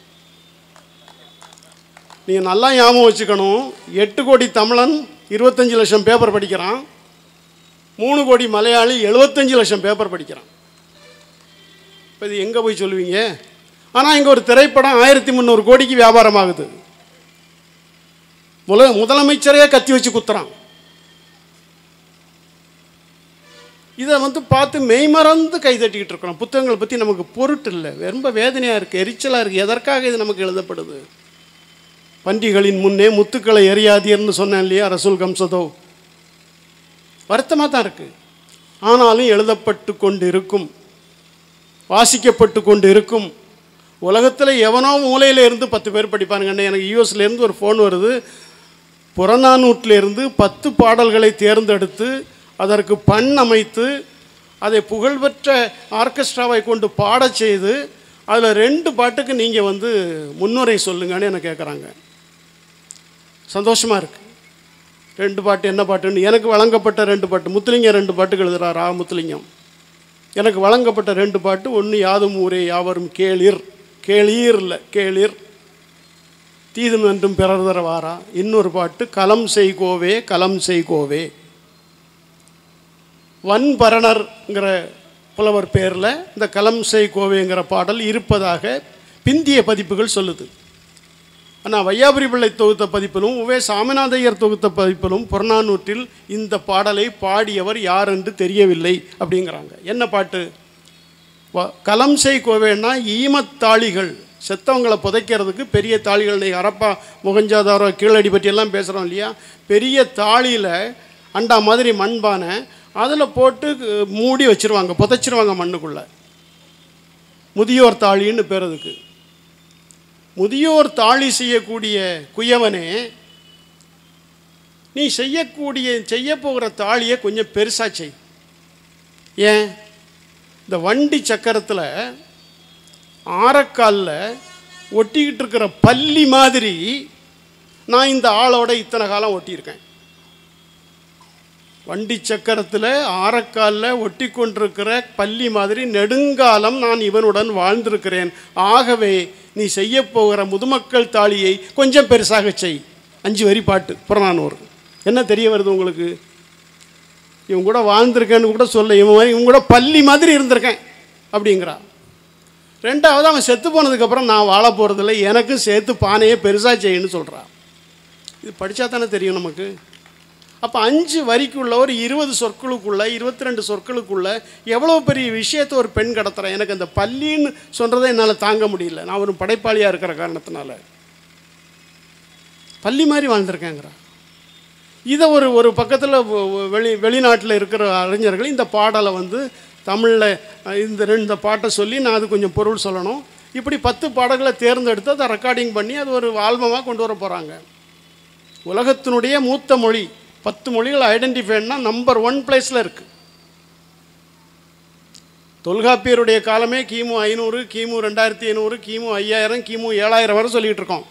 நீங்கள் நல்லா ஞாபகம் வச்சுக்கணும் எட்டு கோடி தமிழன் இருபத்தஞ்சி லட்சம் பேப்பர் படிக்கிறான் மூணு கோடி மலையாளி எழுபத்தஞ்சு லட்சம் பேப்பர் படிக்கிறான் இப்போ இது எங்கே போய் சொல்லுவீங்க ஆனால் இங்கே ஒரு திரைப்படம் ஆயிரத்தி முந்நூறு கோடிக்கு வியாபாரம் ஆகுது முல முதலமைச்சரே கத்தி வச்சு குத்துறான் இதை வந்து பார்த்து மெய்மறந்து கைதட்டிக்கிட்டு இருக்கிறோம் புத்தகங்களை பற்றி நமக்கு பொருட்டு இல்லை ரொம்ப வேதனையாக இருக்குது எரிச்சலாக இருக்குது எதற்காக இது நமக்கு எழுதப்படுது பன்றிகளின் முன்னே முத்துக்களை எரியாதீர்னு சொன்னேன் இல்லையா ரசூல் கம்சதோ வருத்தமாக தான் இருக்குது ஆனாலும் எழுதப்பட்டு கொண்டு இருக்கும் வாசிக்கப்பட்டு கொண்டு இருக்கும் உலகத்தில் எவனோ மூலையில் இருந்து பத்து பேர் படிப்பானுங்கண்ணே எனக்கு யூஎஸ்ல இருந்து ஒரு ஃபோன் வருது புறநானூற்றிலிருந்து பத்து பாடல்களை தேர்ந்தெடுத்து அதற்கு பண் அமைத்து அதை புகழ்பெற்ற ஆர்கெஸ்ட்ராவை கொண்டு பாடச் செய்து அதில் ரெண்டு பாட்டுக்கு நீங்கள் வந்து முன்னுரை சொல்லுங்கன்னு என்ன கேட்குறாங்க சந்தோஷமாக இருக்குது ரெண்டு பாட்டு என்ன பாட்டுன்னு எனக்கு வழங்கப்பட்ட ரெண்டு பாட்டு முத்துலிங்கம் ரெண்டு பாட்டுக்கு எழுதுறார் ஆ முத்துலிங்கம் எனக்கு வழங்கப்பட்ட ரெண்டு பாட்டு ஒன்று யாதும் ஊரே யாவரும் கேளிர் கேளீர் இல்லை கேளிர் தீதும் என்றும் பிறர் தர வாரா இன்னொரு பாட்டு கலம் செய்கோவே கலம் செய்கோவே வன்பரணர்ங்கிற புலவர் பேரில் இந்த கலம் செய்கோவேங்கிற பாடல் இருப்பதாக பிந்திய பதிப்புகள் சொல்லுது ஆனால் வையாபுரி பிள்ளை தொகுத்த பதிப்பிலும் உவே சாமிநாதையர் தொகுத்த பதிப்பிலும் புறநானூற்றில் இந்த பாடலை பாடியவர் யார் என்று தெரியவில்லை அப்படிங்கிறாங்க என்ன பாட்டு வ- கலம் செய் கோவேன்னா ஈமத்தாளிகள் செத்தவங்களை புதைக்கிறதுக்கு பெரிய தாளிகள் இன்னைக்கு அரப்பா முகஞ்சாதாரோ கீழடி பற்றியெல்லாம் பேசுகிறோம் இல்லையா பெரிய தாளியில் அண்டா மாதிரி மண்பானை அதில் போட்டு அஹ், மூடி வச்சிருவாங்க புதைச்சிருவாங்க மண்ணுக்குள்ளே முதியோர் தாழின்னு பேர் அதுக்கு முதியோர் தாழி செய்யக்கூடிய குயவனே நீ செய்யக்கூடிய செய்ய போகிற தாலியை கொஞ்சம் பெருசா செய் ஏன் இந்த வண்டி சக்கரத்தில் ஆரக்காலில் ஒட்டிக்கிட்டு இருக்கிற பல்லி மாதிரி நான் இந்த ஆளோட இத்தனை காலம் ஒட்டியிருக்கேன் வண்டி சக்கரத்தில் ஆரக்காலில் ஒட்டி கொண்டிருக்கிற பல்லி மாதிரி நெடுங்காலம் நான் இவனுடன் வாழ்ந்திருக்கிறேன் ஆகவே நீ செய்ய போகிற முதுமக்கள் தாலியை கொஞ்சம் பெருசாக செய் அஞ்சு வரி பாட்டு புறநானூறு என்ன தெரிய வருது உங்களுக்கு இவன் கூட வாழ்ந்திருக்கேன்னு கூட சொல்ல இவன் மாதிரி இவன் கூட பள்ளி மாதிரி இருந்திருக்கேன் அப்படிங்கிறா ரெண்டாவது அவன் செத்து போனதுக்கப்புறம் நான் வாழ போகிறதில்ல எனக்கும் சேர்த்து பானையை பெருசாக செய்யணும்னு சொல்கிறான் இது படித்தா தானே தெரியும் நமக்கு அப்போ அஞ்சு வரிக்குள்ள ஒரு இருபது சொற்களுக்குள்ள இருபத்தி ரெண்டு சொற்களுக்குள்ள எவ்வளோ பெரிய விஷயத்தை ஒரு பெண் கடத்துறேன் எனக்கு அந்த பள்ளின்னு சொல்கிறத என்னால் தாங்க முடியல நான் ஒரு படைப்பாளியாக இருக்கிற காரணத்தினால பள்ளி மாதிரி வாழ்ந்திருக்கேங்கிறா இதை ஒரு ஒரு பக்கத்தில் வெளி வெளிநாட்டில் இருக்கிற அறிஞர்கள் இந்த பாடலை வந்து தமிழில் இந்த ரெண்டு இந்த பாட்டை சொல்லி நான் அது கொஞ்சம் பொருள் சொல்லணும் இப்படி பத்து பாடல்களை தேர்ந்தெடுத்து அதை ரெக்கார்டிங் பண்ணி அது ஒரு ஆல்பமாக கொண்டு வர போகிறாங்க உலகத்தினுடைய மூத்த மொழி பத்து மொழிகள் ஐடென்டிஃபைட்னா நம்பர் ஒன் பிளேஸில் இருக்குது தொல்காப்பியருடைய காலமே கிமு ஐநூறு கிமு ரெண்டாயிரத்தி ஐநூறு கிமு ஐயாயிரம் கிமு ஏழாயிரம் வரை சொல்லிகிட்டு இருக்கோம்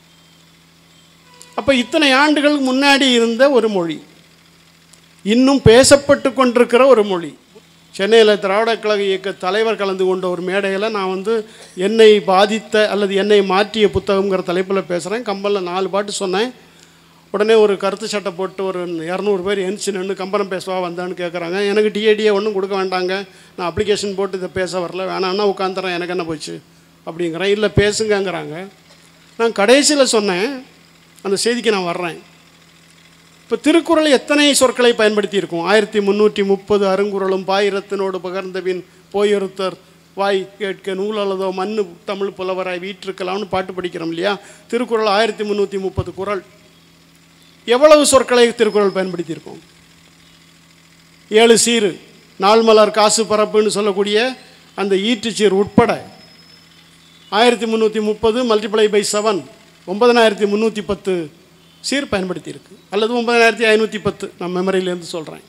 அப்போ இத்தனை ஆண்டுகளுக்கு முன்னாடி இருந்த ஒரு மொழி இன்னும் பேசப்பட்டு கொண்டிருக்கிற ஒரு மொழி சென்னையில் திராவிட கழக இயக்க தலைவர் கலந்து கொண்ட ஒரு மேடையில் நான் வந்து என்னை பாதித்த அல்லது என்னை மாற்றிய புத்தகங்கிற தலைப்பில் பேசுகிறேன் கம்பலில் நாலு பாட்டு சொன்னேன் உடனே ஒரு கருத்து சட்டை போட்டு ஒரு இரநூறு பேர் எந்திச்சு நின்று கம்பனம் பேசுவா வந்தான்னு கேட்குறாங்க எனக்கு டிஏடியே ஒன்றும் கொடுக்க வேண்டாங்க நான் அப்ளிகேஷன் போட்டு இதை பேச வரல வேணாம்னா உட்காந்துறேன் எனக்கு என்ன போச்சு அப்படிங்கிறேன் இல்லை பேசுங்கங்கிறாங்க நான் கடைசியில் சொன்னேன் அந்த செய்திக்கு நான் வர்றேன் இப்போ திருக்குறள் எத்தனை சொற்களை பயன்படுத்தி இருக்கும் ஆயிரத்தி முந்நூற்றி முப்பது அருங்குறளும் பாயிரத்தினோடு பகர்ந்தபின் போயொருத்தர் வாய் கேட்க நூலளதோ மண்ணு தமிழ் புலவராய் வீற்றிருக்கலாம்னு பாட்டு படிக்கிறோம் இல்லையா திருக்குறள் ஆயிரத்தி முந்நூற்றி முப்பது குறள் எவ்வளவு சொற்களை திருக்குறள் பயன்படுத்தியிருக்கோம் ஏழு சீரு நாள் மலர் காசு பரப்புன்னு சொல்லக்கூடிய அந்த ஈற்றுச்சீர் உட்பட ஆயிரத்தி முந்நூற்றி முப்பது மல்டிப்ளை பை செவன் ஒன்பதனாயிரத்தி முந்நூற்றி பத்து சீர் பயன்படுத்தியிருக்கு அல்லது ஒன்பதனாயிரத்தி ஐநூற்றி பத்து நான் மெமரியிலேருந்து சொல்கிறேன்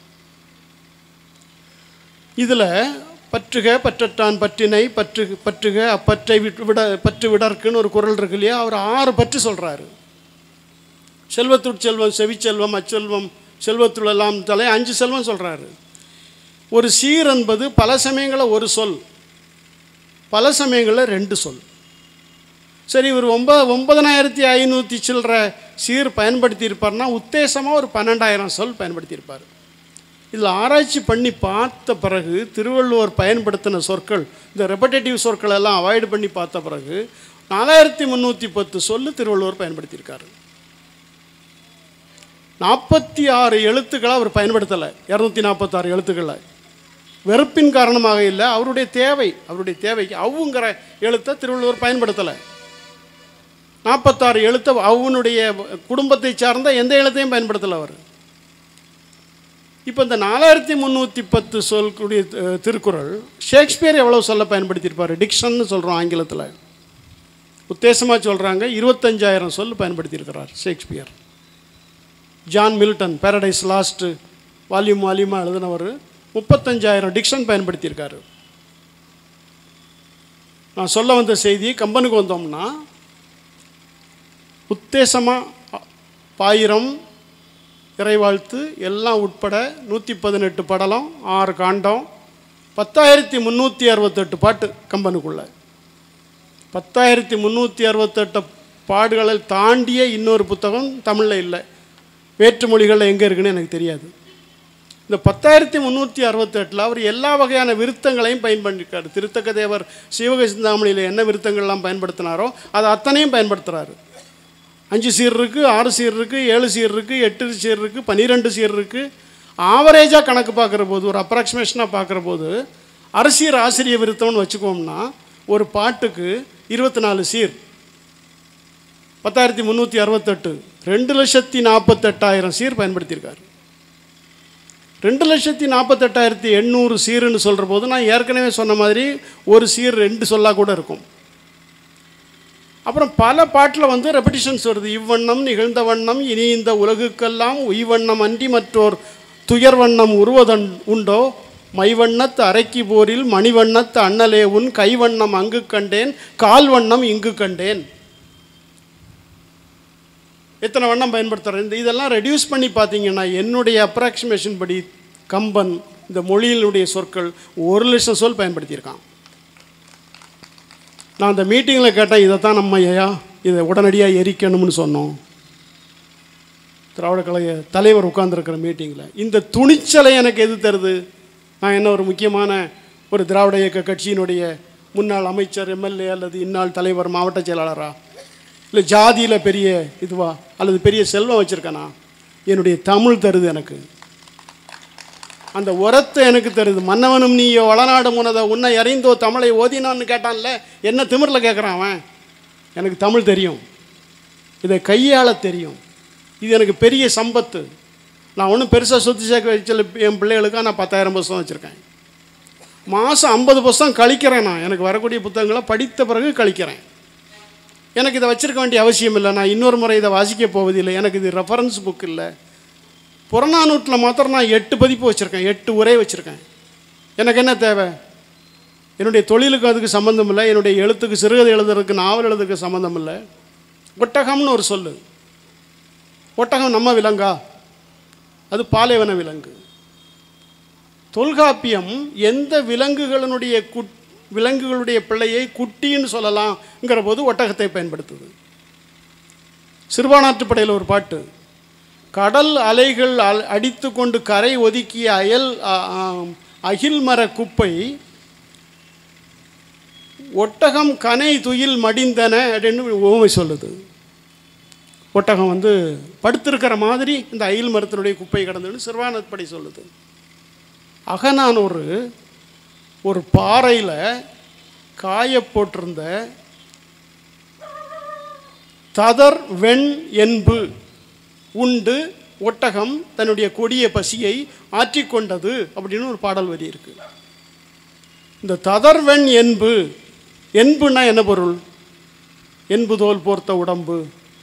இதில் பற்றுக பற்றட்டான் பற்றினை பற்று பற்றுக அப்பற்றை விட்டு விட பற்று விடற்குன்னு ஒரு குரல் இருக்கு இல்லையா அவர் ஆறு பற்று சொல்கிறாரு செல்வத்துட் செல்வம் செவிச்செல்வம் அச்செல்வம் செல்வத்துள்ளெல்லாம் தலை அஞ்சு செல்வம் சொல்கிறாரு ஒரு சீர் என்பது பல சமயங்களில் ஒரு சொல் பல சமயங்களில் ரெண்டு சொல் சரி இவர் ஒன்ப ஒன்பதனாயிரத்தி ஐநூற்றி சில்லற சீர் பயன்படுத்தியிருப்பார்னா உத்தேசமாக ஒரு பன்னெண்டாயிரம் சொல் பயன்படுத்தியிருப்பார் இதில் ஆராய்ச்சி பண்ணி பார்த்த பிறகு திருவள்ளுவர் பயன்படுத்தின சொற்கள் இந்த ரெப்படேட்டிவ் சொற்கள் எல்லாம் அவாய்டு பண்ணி பார்த்த பிறகு நாலாயிரத்தி முந்நூற்றி பத்து சொல்லு திருவள்ளுவர் பயன்படுத்தியிருக்காரு நாற்பத்தி ஆறு எழுத்துக்களை அவர் பயன்படுத்தலை இரநூத்தி நாற்பத்தாறு எழுத்துக்களை வெறுப்பின் காரணமாக இல்லை அவருடைய தேவை அவருடைய தேவைக்கு அவுங்கிற எழுத்தை திருவள்ளுவர் பயன்படுத்தலை நாற்பத்தாறு எழுத்தை அவனுடைய குடும்பத்தை சார்ந்த எந்த எழுத்தையும் பயன்படுத்தலை அவர் இப்போ இந்த நாலாயிரத்தி முந்நூற்றி பத்து சொல்லக்கூடிய அஹ், திருக்குறள் ஷேக்ஸ்பியர் எவ்வளோ சொல்ல பயன்படுத்தியிருப்பார் டிக்ஷன்னு சொல்கிறோம் ஆங்கிலத்தில் உத்தேசமாக சொல்கிறாங்க இருபத்தஞ்சாயிரம் சொல் பயன்படுத்தியிருக்கிறார் Shakespeare John Milton Paradise Lost volume வால்யூமாக எழுதினவர் முப்பத்தஞ்சாயிரம் டிக்ஷன் பயன்படுத்தியிருக்காரு நான் சொல்ல வந்த செய்தி கம்பனுக்கு வந்தோம்னா உத்தேசமாக பாயிரம் இறைவாழ்த்து எல்லாம் உட்பட நூற்றி பதினெட்டு படலம் ஆறு காண்டம் பத்தாயிரத்தி முந்நூற்றி அறுபத்தெட்டு பாட்டு கம்பனுக்குள்ள பத்தாயிரத்தி முந்நூற்றி அறுபத்தெட்டு பாடுகளை தாண்டிய இன்னொரு புத்தகம் தமிழில் இல்லை வேற்று மொழிகளில் எங்கே இருக்குன்னு எனக்கு தெரியாது இந்த பத்தாயிரத்தி முந்நூற்றி அறுபத்தெட்டில் அவர் எல்லா வகையான விருத்தங்களையும் பயன்படுத்திருக்காரு திருத்தக்க தேவர் சிவக சிந்தாமணியில் என்ன விருத்தங்கள்லாம் பயன்படுத்தினாரோ அதை அத்தனையும் பயன்படுத்துகிறாரு அஞ்சு சீர் இருக்குது ஆறு சீர் இருக்குது ஏழு சீர் இருக்குது எட்டு சீர் இருக்குது பன்னிரெண்டு சீர் இருக்குது ஆவரேஜாக கணக்கு பார்க்குற போது ஒரு அப்ராக்சிமேஷனாக பார்க்குற போது அரசியர் ஆசிரிய விருத்தம்னு வச்சுக்கோம்னா ஒரு பாட்டுக்கு இருபத்தி நாலு சீர் பத்தாயிரத்தி முந்நூற்றி அறுபத்தெட்டு ரெண்டு லட்சத்தி நாற்பத்தெட்டாயிரம் சீர் பயன்படுத்தியிருக்காரு ரெண்டு லட்சத்தி நாற்பத்தெட்டாயிரத்தி எண்ணூறு சீருன்னு சொல்கிற போது நான் ஏற்கனவே சொன்ன மாதிரி ஒரு சீர் ரெண்டு சொல்லாக கூட இருக்கும் அப்புறம் பல பாட்டில் வந்து ரெப்படிஷன்ஸ் வருது இவ்வண்ணம் நிகழ்ந்த வண்ணம் இனி இந்த உலகுக்கெல்லாம் உய்வண்ணம் அன்றி மற்றோர் துயர் வண்ணம் உருவதன் உண்டோ மைவண்ணத்து அரைக்கி போரில் மணிவண்ணத்து அண்ணலே உன் கைவண்ணம் அங்கு கண்டேன் கால் வண்ணம் இங்கு கண்டேன் எத்தனை வண்ணம் பயன்படுத்துகிறேன் இந்த இதெல்லாம் ரெடியூஸ் பண்ணி பார்த்தீங்கன்னா என்னுடைய அப்ராக்சிமேஷன் படி கம்பன் இந்த மொழியினுடைய சொற்கள் ஒரு லட்சம் சொல் பயன்படுத்தியிருக்கான் நான் அந்த மீட்டிங்கில் கேட்டேன் இதை தான் நம்ம ஐயா இதை உடனடியாக எரிக்கணும்னு சொன்னோம் திராவிட கழக தலைவர் உட்கார்ந்துருக்கிற மீட்டிங்கில் இந்த துணிச்சலை எனக்கு எது தருது நான் என்ன ஒரு முக்கியமான ஒரு திராவிட இயக்க கட்சியினுடைய முன்னாள் அமைச்சர் எம்எல்ஏ அல்லது இந்நாள் தலைவர் மாவட்ட செயலாளரா இல்லை ஜாதியில் பெரிய இதுவா அல்லது பெரிய செல்வம் வச்சுருக்கேனா என்னுடைய தமிழ் தருது எனக்கு அந்த உரத்தை எனக்கு தருது மன்னவனும் நீயோ வளநாடு முனத உன்னை அறிந்தோ தமிழை ஓதினான்னு கேட்டான்ல என்ன திமிரில் கேட்குறான் அவன் எனக்கு தமிழ் தெரியும் இதை கையாள தெரியும் இது எனக்கு பெரிய சம்பத்து நான் ஒன்றும் பெருசாக சொத்து சேர்க்க வச்சல என் பிள்ளைகளுக்காக நான் பத்தாயிரம் புஸ்தகம் வச்சுருக்கேன் மாதம் ஐம்பது புஸ்தகம் கழிக்கிறேன் நான் எனக்கு வரக்கூடிய புத்தகங்களை படித்த பிறகு கழிக்கிறேன் எனக்கு இதை வச்சிருக்க வேண்டிய அவசியம் இல்லை நான் இன்னொரு முறை இதை வாசிக்க போவதில்லை எனக்கு இது ரெஃபரன்ஸ் புக் இல்லை புறநானூற்றில் மாத்திரம் நான் எட்டு பதிப்பு வச்சுருக்கேன் எட்டு உரை வச்சுருக்கேன் எனக்கு என்ன தேவை என்னுடைய தொழிலுக்கு அதுக்கு சம்மந்தம் இல்லை என்னுடைய எழுத்துக்கு சிறுகதை எழுதுறதுக்கு நாவல் எழுதுறதுக்கு சம்மந்தம் இல்லை ஒட்டகம்னு ஒரு சொல்லு ஒட்டகம் நம்ம விலங்கா அது பாலைவன விலங்கு தொல்காப்பியம் எந்த விலங்குகளினுடைய குட் விலங்குகளுடைய பிள்ளையை குட்டின்னு சொல்லலாம்ங்கிற போது ஒட்டகத்தை பயன்படுத்துது சிறுபானாற்றுப்படையில் ஒரு பாட்டு கடல் அலைகள் அல் அடித்து கொண்டு கரை ஒதுக்கிய அயல் அ- ஆம், அகில் மர குப்பை ஒட்டகம் கனை துயில் மடிந்தன அப்படின்னு ஓமை சொல்லுது ஒட்டகம் வந்து படுத்திருக்கிற மாதிரி இந்த அயில் மரத்தினுடைய குப்பை கடந்துன்னு சிறுவானப்படி சொல்லுது அகநானூறு ஒரு பாறையில் காய போட்டிருந்த ததர் வெண் என்பு உண்டு ஒட்டகம் தன்னுடைய கொடிய பசியை ஆற்றிக்கொண்டது அப்படின்னு ஒரு பாடல் வரி இருக்கு இந்த ததர்வெண் என்பு என்புனா என்ன பொருள் என்பு தோல் போர்த்த உடம்பு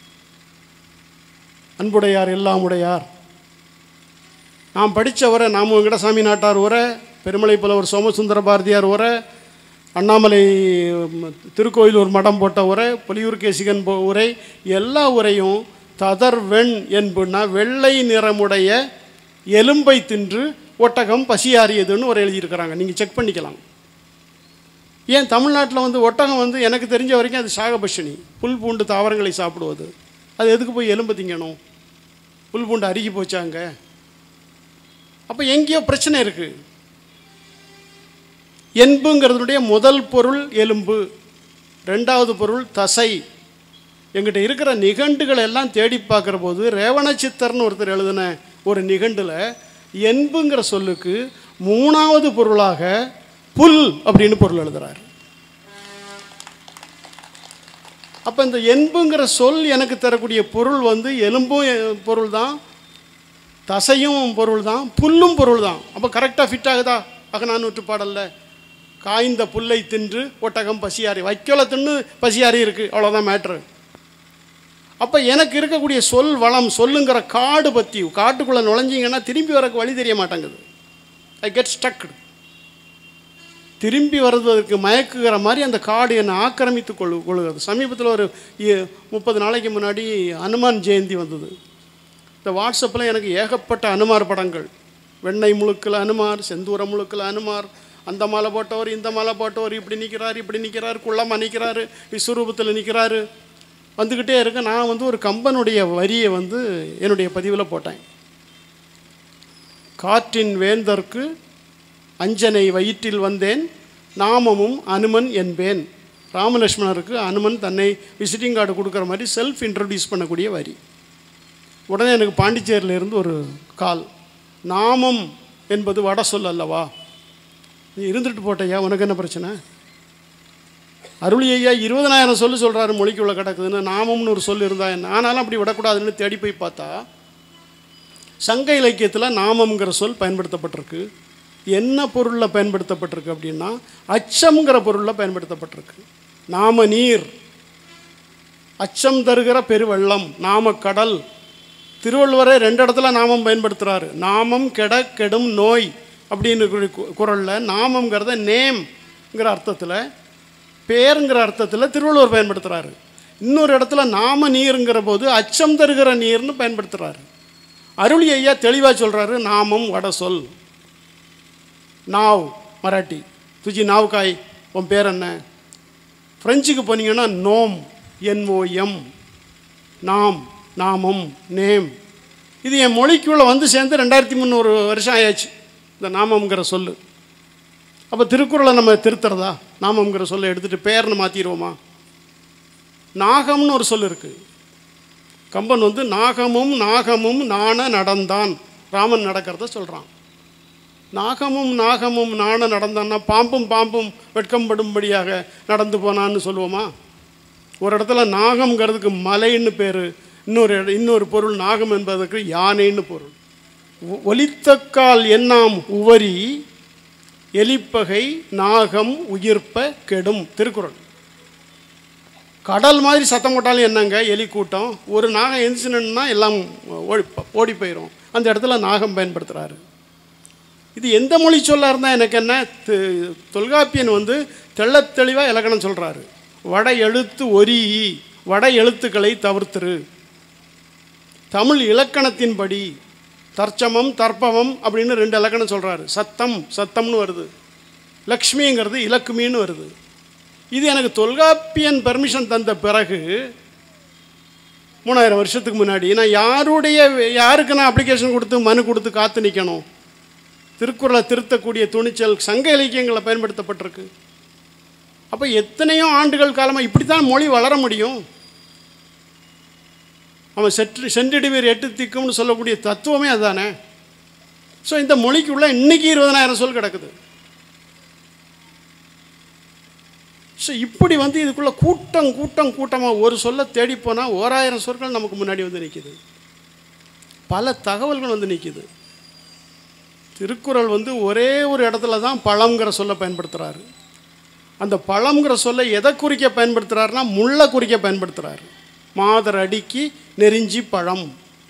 அன்புடையார் எல்லாம் உடையார் நாம் படித்த உரை நாம வெங்கடசாமி நாட்டார் உரை பெருமலை புலவர் சோமசுந்தர பாரதியார் உரை அண்ணாமலை ம், திருக்கோயில் ஒரு மடம் போட்ட உரை பொலியூர் கேசிகன் போ- உரை எல்லா உரையும் ததர் வெண் என்புன்னா வெள்ளை நிறமுடைய எலும்பை தின்று ஒட்டகம் பசியாறியதுன்னு ஒரு எழுதியிருக்கிறாங்க நீங்கள் செக் பண்ணிக்கலாம் ஏன் தமிழ்நாட்டில் வந்து ஒட்டகம் வந்து எனக்கு தெரிஞ்ச வரைக்கும் அது சாகபஷினி புல் பூண்டு தாவரங்களை சாப்பிடுவது அது எதுக்கு போய் எலும்பு திங்கணும் புல் பூண்டு அருகி போச்சாங்க அப்போ எங்கேயோ பிரச்சனை இருக்குது என்புங்கிறதுனுடைய முதல் பொருள் எலும்பு ரெண்டாவது பொருள் தசை எங்கிட்ட இருக்கிற நிகண்டுகள் எல்லாம் தேடி பார்க்குற போது ரேவணச்சித்தர்னு ஒருத்தர் எழுதின ஒரு நிகண்டில் என்புங்கிற சொல்லுக்கு மூணாவது பொருளாக புல் அப்படின்னு பொருள் எழுதுறார் அப்போ இந்த என்புங்கிற சொல் எனக்கு தரக்கூடிய பொருள் வந்து எலும்பும் எ- பொருள் தான் தசையும் பொருள் தான் புல்லும் பொருள் தான் அப்போ கரெக்டாக ஃபிட் ஆகுதா அகநானூற்று பாடல்ல காய்ந்த புல்லை தின்று ஒட்டகம் பசியாரி வைக்கோல தின்னு பசியாரி இருக்குது அவ்வளோதான் மேட்ரு அப்போ எனக்கு இருக்கக்கூடிய சொல் வளம் சொல்லுங்கிற காடு பற்றி காட்டுக்குள்ளே நுழைஞ்சிங்கன்னா திரும்பி வரக்கு வழி தெரிய மாட்டேங்குது ஐ கெட் ஸ்டக்டு திரும்பி வருவதற்கு மயக்குகிற மாதிரி அந்த காடு என்னை ஆக்கிரமித்து கொள்ளு கொள்கிறது சமீபத்தில் ஒரு இ- முப்பது நாளைக்கு முன்னாடி அனுமான் ஜெயந்தி வந்தது இந்த வாட்ஸ்அப்பில் எனக்கு ஏகப்பட்ட அனுமார் படங்கள் வெண்ணெய் முழுக்கில் அனுமார் செந்தூர முழுக்கில் அனுமார் அந்த மாலை போட்டவர் இந்த மாலை போட்டவர் இப்படி நிற்கிறார் இப்படி நிற்கிறார் குள்ளமாக நிற்கிறாரு விஸ்வரூபத்தில் நிற்கிறாரு வந்துக்கிட்டே இருக்க நான் வந்து ஒரு கம்பனுடைய வரியை வந்து என்னுடைய பதிவில் போட்டேன் காற்றின் வேந்தர்க்கு அஞ்சனை வயிற்றில் வந்தேன் நாமமும் அனுமன் என்பேன் ராமலட்சுமணருக்கு அனுமன் தன்னை விசிட்டிங் கார்டு கொடுக்குற மாதிரி செல்ஃப் இன்ட்ரடியூஸ் பண்ணக்கூடிய வரி உடனே எனக்கு பாண்டிச்சேரியில இருந்து ஒரு கால் நாமம் என்பது வட சொல் அல்லவா நீ இருந்துட்டு போட்டையா உனக்கு என்ன பிரச்சனை அருளி ஐயா இருபதனாயிரம் சொல்லு சொல்கிறாரு மொழிக்குள்ளே கிடக்குதுன்னு நாமம்னு ஒரு சொல் இருந்தா என்ன ஆனாலும் அப்படி விடக்கூடாதுன்னு தேடி போய் பார்த்தா சங்க இலக்கியத்தில் நாமம்ங்கிற சொல் பயன்படுத்தப்பட்டிருக்கு என்ன பொருளில் பயன்படுத்தப்பட்டிருக்கு அப்படின்னா அச்சம்ங்கிற பொருளில் பயன்படுத்தப்பட்டிருக்கு நாம நீர் அச்சம் தருகிற பெருவெள்ளம் நாம கடல் திருவள்ளுவரே ரெண்டு இடத்துல நாமம் பயன்படுத்துகிறாரு நாமம் கெட கெடும் நோய் அப்படின்னு குரலில் நாமம்ங்கிறத நேம்ங்கிற அர்த்தத்தில் பேருங்கிற அர்த்தத்தில் திருவள்ளுவர் பயன்படுத்துகிறாரு இன்னொரு இடத்துல நாம நீருங்கிற போது அச்சம் தருகிற நீர்னு பயன்படுத்துகிறாரு அருளி ஐயா தெளிவாக சொல்கிறாரு நாமம் வட சொல் நாவ் மராட்டி துஜி நாவ்காய் உன் பேர் என்ன ஃப்ரெஞ்சுக்கு போனீங்கன்னா நோம் என்ஓஎம் நாம் நாமம் நேம் இது என் மொழிக்குள்ளே வந்து சேர்ந்து ரெண்டாயிரத்தி முந்நூறு வருஷம் ஆயாச்சு இந்த நாமம்ங்கிற சொல்லு அப்போ திருக்குறளை நம்ம திருத்துறதா நாமம்ங்கிற சொல்லை எடுத்துகிட்டு பேர்னு மாற்றிடுவோமா நாகம்னு ஒரு சொல் இருக்குது கம்பன் வந்து நாகமும் நாகமும் நாண நடந்தான் ராமன் நடக்கிறத சொல்கிறான் நாகமும் நாகமும் நாண நடந்தான்னா பாம்பும் பாம்பும் வெட்கம்படும்படியாக நடந்து போனான்னு சொல்லுவோமா ஒரு இடத்துல நாகம்ங்கிறதுக்கு மலைன்னு பேர் இன்னொரு இட- இன்னொரு பொருள் நாகம் என்பதற்கு யானைன்னு பொருள் ஒ- ஒலித்தக்கால் எண்ணாம் உவரி எலிப்பகை நாகம் உயிர்ப்ப கெடும் திருக்குறள் கடல் மாதிரி சத்தம் போட்டாலும் என்னங்க எலி கூட்டம் ஒரு நாகம் எந்திரிச்சுனா எல்லாம் ஓடி ஓடி போயிடும் அந்த இடத்துல நாகம் பயன்படுத்துகிறாரு இது எந்த மொழி சொல்ல இருந்தால் எனக்கு என்ன தி- தொல்காப்பியன் வந்து தெள்ளத் தெளிவாக இலக்கணம் சொல்கிறாரு வட எழுத்து ஒரி வட எழுத்துக்களை தவிர்த்துரு தமிழ் இலக்கணத்தின்படி தர்ச்சமம் தர்ப்பவம் அப்படின்னு ரெண்டு இலக்கணம் சொல்கிறாரு சத்தம் சத்தம்னு வருது லக்ஷ்மிங்கிறது இலக்குமின்னு வருது இது எனக்கு தொல்காப்பியன் பெர்மிஷன் தந்த பிறகு மூணாயிரம் வருஷத்துக்கு முன்னாடி நான் யாருடைய யாருக்கு நான் அப்ளிகேஷன் கொடுத்து மனு கொடுத்து காத்து நிற்கணும் திருக்குறளை திருத்தக்கூடிய துணிச்சல் சங்க இலக்கியங்களில் பயன்படுத்தப்பட்டிருக்கு அப்போ எத்தனையோ ஆண்டுகள் காலமாக இப்படி தான் மொழி வளர முடியும் அவன் செற்று சென்றிடுவீர் எட்டு திக்கும்னு சொல்லக்கூடிய தத்துவமே அதுதானே ஸோ இந்த மொழிக்குள்ளே இன்னைக்கு இருபதனாயிரம் சொல் கிடக்குது ஸோ இப்படி வந்து இதுக்குள்ளே கூட்டம் கூட்டம் கூட்டமாக ஒரு சொல்ல தேடி போனால் ஓராயிரம் சொற்கள் நமக்கு முன்னாடி வந்து நிற்கிது பல தகவல்கள் வந்து நிற்கிது திருக்குறள் வந்து ஒரே ஒரு இடத்துல தான் பழம்ங்கிற சொல்ல பயன்படுத்துகிறாரு அந்த பழம்ங்கிற சொல்லை எதை குறிக்க பயன்படுத்துகிறாருன்னா முள்ளை குறிக்க பயன்படுத்துகிறாரு மாதர் அடிக்கு நெருஞ்சி பழம்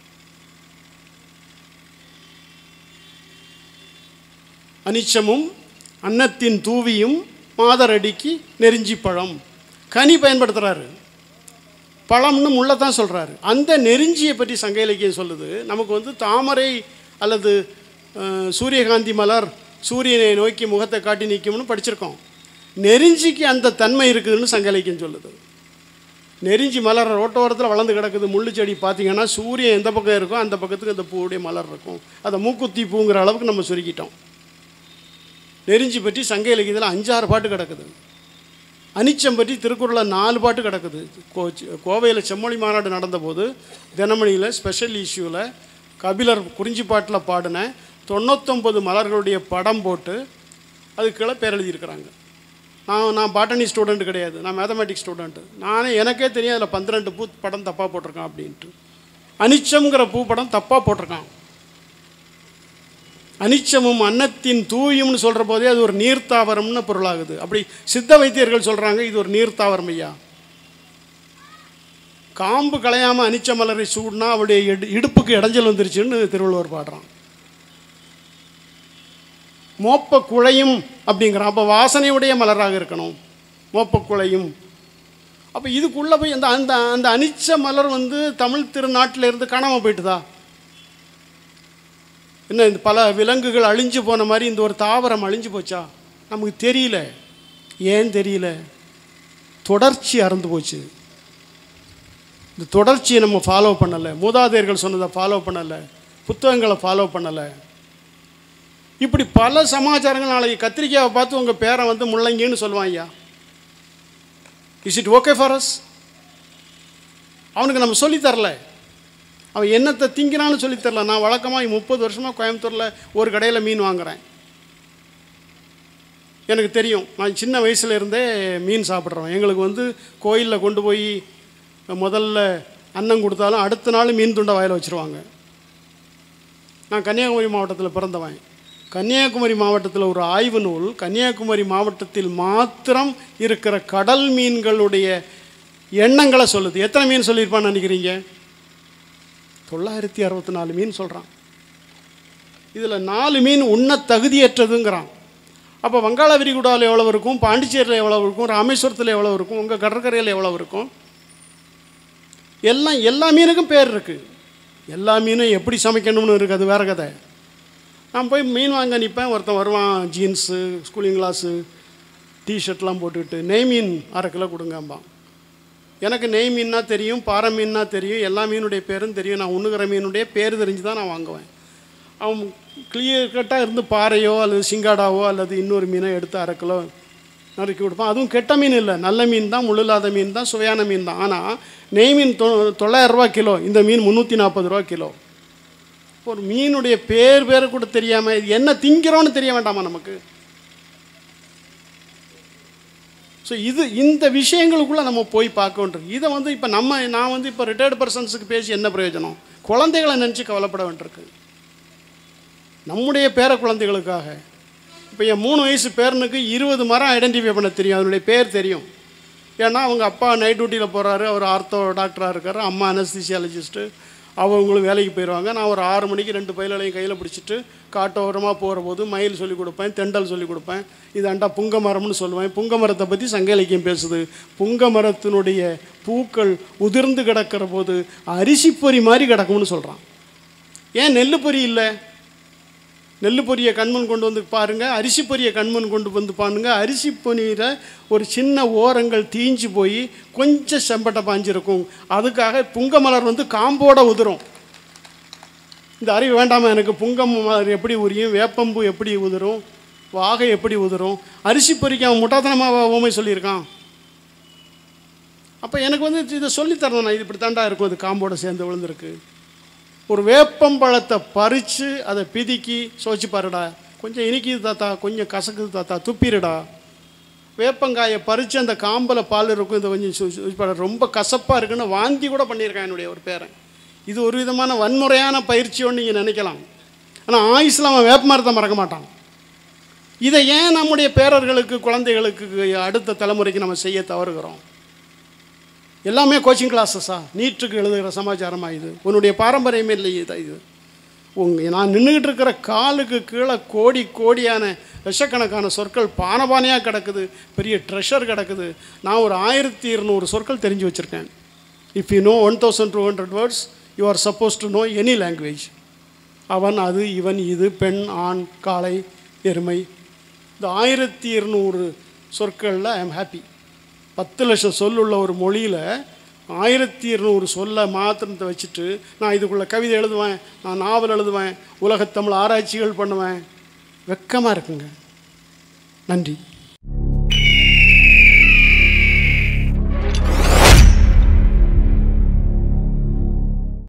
அனிச்சமும் அன்னத்தின் தூவியும் மாதர் அடிக்கு நெருஞ்சி பழம் கனி பயன்படுத்துகிறாரு பழம்னு முள்ளை தான் சொல்கிறாரு அந்த நெருஞ்சியை பற்றி சங்க இலக்கியம் சொல்லுது நமக்கு வந்து தாமரை அல்லது அஹ், சூரியகாந்தி மலர் சூரியனை நோக்கி முகத்தை காட்டி நிற்கும்னு படிச்சிருக்கோம் நெருஞ்சிக்கு அந்த தன்மை இருக்குதுன்னு சங்க இலக்கியம் சொல்லுது நெருஞ்சி மலர் ரோட்டோரத்தில் வளர்ந்து கிடக்குது முள்ளு செடி பார்த்தீங்கன்னா சூரியன் எந்த பக்கம் இருக்கோ அந்த பக்கத்துக்கு அந்த பூவுடைய மலர் இருக்கும் அதை மூக்குத்தி பூங்கிற அளவுக்கு நம்ம சுருக்கிட்டோம் நெருஞ்சி பற்றி சங்க இலக்கியத்தில் அஞ்சாறு பாட்டு கிடக்குது அனிச்சம் பற்றி திருக்குறளில் நாலு பாட்டு கிடக்குது கோ கோவையில் செம்மொழி மாநாடு நடந்தபோது தினமணியில் ஸ்பெஷல் இஷ்யூவில் கபிலர் குறிஞ்சிப்பாட்டில் பாடின தொண்ணூத்தொம்பது மலர்களுடைய படம் போட்டு அதுக்குள்ள பேர் எழுதியிருக்கிறாங்க நான் நான் பாட்டனி ஸ்டூடெண்ட் கிடையாது நான் மேத்தமேட்டிக்ஸ் ஸ்டூடெண்ட்டு நானே எனக்கே தெரியும் அதில் பன்னிரெண்டு பூ படம் தப்பாக போட்டிருக்கான் அப்படின்ட்டு அனிச்சம்ங்கிற பூ படம் தப்பாக போட்டிருக்கான் அனிச்சமும் அன்னத்தின் தூயும்னு சொல்கிற போதே அது ஒரு நீர்த்தாவரம்னு பொருளாகுது அப்படி சித்த வைத்தியர்கள் சொல்கிறாங்க இது ஒரு நீர்த்தாவரம் ஐயா காம்பு களையாமல் அனிச்ச மலரை சூடினா அவளுடைய இடு இடுப்புக்கு இடைஞ்சல் வந்துருச்சுன்னு திருவள்ளுவர் பாடுறான் மோப்ப குழையும் அப்படிங்கிறான் அப்போ வாசனையுடைய மலராக இருக்கணும் மோப்ப குழையும் அப்போ இதுக்குள்ளே போய் அந்த அந்த அந்த அனிச்ச மலர் வந்து தமிழ் திருநாட்டில் இருந்து காணாமல் போயிட்டுதா என்ன இந்த பல விலங்குகள் அழிஞ்சு போன மாதிரி இந்த ஒரு தாவரம் அழிஞ்சு போச்சா நமக்கு தெரியல ஏன் தெரியல தொடர்ச்சி அறந்து போச்சு இந்த தொடர்ச்சியை நம்ம ஃபாலோ பண்ணலை மூதாதையர்கள் சொன்னதை ஃபாலோ பண்ணலை புத்தகங்களை ஃபாலோ பண்ணலை இப்படி பல சமாச்சாரங்கள் நாளைக்கு கத்திரிக்காவை பார்த்து உங்கள் பேரன் வந்து முள்ளங்கின்னு சொல்லுவான் ஐயா is it okay for us அவனுக்கு நம்ம சொல்லித் தரல அவன் என்னத்தை திங்கிறான்னு சொல்லித் தரல நான் வழக்கமாக முப்பது வருஷமாக கோயம்புத்தூரில் ஒரு கடையில் மீன் வாங்குறேன் எனக்கு தெரியும் நான் சின்ன வயசுல இருந்தே மீன் சாப்பிட்றோம் எங்களுக்கு வந்து கோயிலில் கொண்டு போய் முதல்ல அன்னம் கொடுத்தாலும் அடுத்த நாள் மீன் துண்டை வாயில் வச்சுருவாங்க நான் கன்னியாகுமரி மாவட்டத்தில் பிறந்தவன் கன்னியாகுமரி மாவட்டத்தில் ஒரு ஆய்வு நூல் கன்னியாகுமரி மாவட்டத்தில் மாத்திரம் இருக்கிற கடல் மீன்களுடைய எண்ணங்களை சொல்லுது எத்தனை மீன் சொல்லியிருப்பான்னு நினைக்கிறீங்க தொள்ளாயிரத்தி அறுபத்தி நாலு மீன் சொல்கிறான் இதில் நாலு மீன் உண்ண தகுதியற்றதுங்கிறான் அப்போ வங்காள விரிகுடாவில் எவ்வளோ இருக்கும் பாண்டிச்சேரியில் எவ்வளோ இருக்கும் ராமேஸ்வரத்தில் எவ்வளோ இருக்கும் உங்கள் கடற்கரையில் எவ்வளோ இருக்கும் எல்லாம் எல்லா மீனுக்கும் பேர் இருக்குது எல்லா மீனும் எப்படி சமைக்கணும்னு இருக்குது அது வேறு கதை நான் போய் மீன் வாங்க நிற்பேன் ஒருத்தன் வருவான் ஜீன்ஸு ஸ்கூலிங் கிளாஸு டிஷர்ட்லாம் போட்டுக்கிட்டு நெய் மீன் அரை கிலோ கொடுங்கம்பான் எனக்கு நெய் மீன்னா தெரியும் பாறை மீன்னா தெரியும் எல்லா மீனுடைய பேரும் தெரியும் நான் உண்ணுகிற மீனுடைய பேர் தெரிஞ்சு தான் நான் வாங்குவேன் அவன் கிளியர் கட்டாக இருந்து பாறையோ அல்லது சிங்காடாவோ அல்லது இன்னொரு மீனோ எடுத்து அரை கிலோ நறுக்கி கொடுப்பான் அதுவும் கெட்ட மீன் இல்லை நல்ல மீன் தான் முள்ளில்லாத மீன் தான் சுவையான மீன் தான் ஆனால் நெய் மீன் தொ தொள்ளாயிரரூபா கிலோ இந்த மீன் முந்நூற்றி நாற்பது ரூபா கிலோ ஒரு மீனுடைய பேர் பேரை கூட தெரியாமல் இது என்ன திங்கிறோன்னு தெரிய வேண்டாமா நமக்கு ஸோ இது இந்த விஷயங்களுக்குள்ளே நம்ம போய் பார்க்க வேண்டியிருக்கு இதை வந்து இப்போ நம்ம நான் வந்து இப்போ ரிட்டையர்டு பர்சன்ஸுக்கு பேசி என்ன பிரயோஜனம் குழந்தைகளை நினச்சி கவலைப்பட வேண்டியிருக்கு நம்முடைய பேர குழந்தைகளுக்காக இப்போ என் மூணு வயசு பேரனுக்கு இருபது மரம் ஐடென்டிஃபை பண்ண தெரியும் அதனுடைய பேர் தெரியும் ஏன்னா அவங்க அப்பா நைட் டியூட்டியில் போகிறாரு அவர் ஆர்த்தோ டாக்டராக இருக்கார் அம்மா அனஸ்திசியாலஜிஸ்ட்டு அவங்களும் வேலைக்கு போயிடுவாங்க நான் ஒரு ஆறு மணிக்கு ரெண்டு பயிலையும் கையில் பிடிச்சிட்டு காட்டோரமாக போகிற போது மயில் சொல்லிக் கொடுப்பேன் தெண்டல் சொல்லிக் கொடுப்பேன் இதாண்டா புங்க மரம்னு சொல்லுவேன் புங்க மரத்தை பற்றி சங்க இலக்கியம் பேசுது புங்க மரத்தினுடைய பூக்கள் உதிர்ந்து கிடக்கிற போது அரிசி பொறி மாதிரி கிடக்கும்னு சொல்கிறான் ஏன் நெல் பொறி இல்லை நெல் பொரியை கண்மண் கொண்டு வந்து பாருங்க அரிசி பொரியை கண்மண் கொண்டு வந்து பாருங்க அரிசி பொனியில் ஒரு சின்ன ஓரங்கள் தீஞ்சு போய் கொஞ்சம் செம்பட்டை பாஞ்சிருக்கும் அதுக்காக புங்க மலர் வந்து காம்போட உதிரும் இந்த அறிவு வேண்டாமா எனக்கு புங்கம் மலர் எப்படி உரியும் வேப்பம்பூ எப்படி உதிரும் வாகை எப்படி உதிரும் அரிசி பொரிக்கு அவன் முட்டாத்தனமாக ஓமை சொல்லியிருக்கான் அப்போ எனக்கு வந்து இதை சொல்லித்தரணும் நான் இது இப்படி தாண்டா இருக்கும் அது காம்போட சேர்ந்து விழுந்திருக்கு ஒரு வேப்பம்பழத்தை பறித்து அதை பிதுக்கி சோச்சு பாருடா கொஞ்சம் இனிக்குது தாத்தா கொஞ்சம் கசக்குது தாத்தா துப்பிடுடா வேப்பங்காயை பறித்து அந்த காம்பில் பால் இருக்கும் இதை கொஞ்சம் சு- சு- பாரு. ரொம்ப கசப்பாக இருக்குன்னு வாந்தி கூட பண்ணியிருக்கான் என்னுடைய ஒரு பேரன் இது ஒரு விதமான வன்முறையான பயிற்சியோன்னு நீங்கள் நினைக்கலாம் ஆனால் ஆயுஸில் அவன் வேப்ப மரத்தை மறக்க மாட்டான் இதை ஏன் நம்முடைய பேரர்களுக்கு குழந்தைகளுக்கு அடுத்த தலைமுறைக்கு நம்ம செய்ய தவறுகிறோம் எல்லாமே கோச்சிங் கிளாஸஸா நீட்டுக்கு எழுதுகிற சமாச்சாரமாக இது உன்னுடைய பாரம்பரியமே இல்லை இது இது உங்க நான் நின்றுக்கிட்டு இருக்கிற காலுக்கு கீழே கோடி கோடியான லட்சக்கணக்கான சொற்கள் பானபானையாக கிடக்குது பெரிய ட்ரெஷர் கிடக்குது நான் ஒரு ஆயிரத்தி இருநூறு சொற்கள் தெரிஞ்சு வச்சுருக்கேன் if you know one thousand two hundred words you are suppose to know any language அவன் அது இவன் இது பெண் ஆண் காளை எருமை இந்த ஆயிரத்தி இருநூறு சொற்களில் ஐ எம் ஹாப்பி பத்து லட்சம் சொல்லுள்ள ஒரு மொழியில் ஆயிரத்தி இருநூறு சொல்ல மாத்திரத்தை வச்சுட்டு நான் இதுக்குள்ளே கவிதை எழுதுவேன் நான் நாவல் எழுதுவேன் உலகத்தமிழ் ஆராய்ச்சிகள் பண்ணுவேன் வெக்கமாக இருக்குங்க நன்றி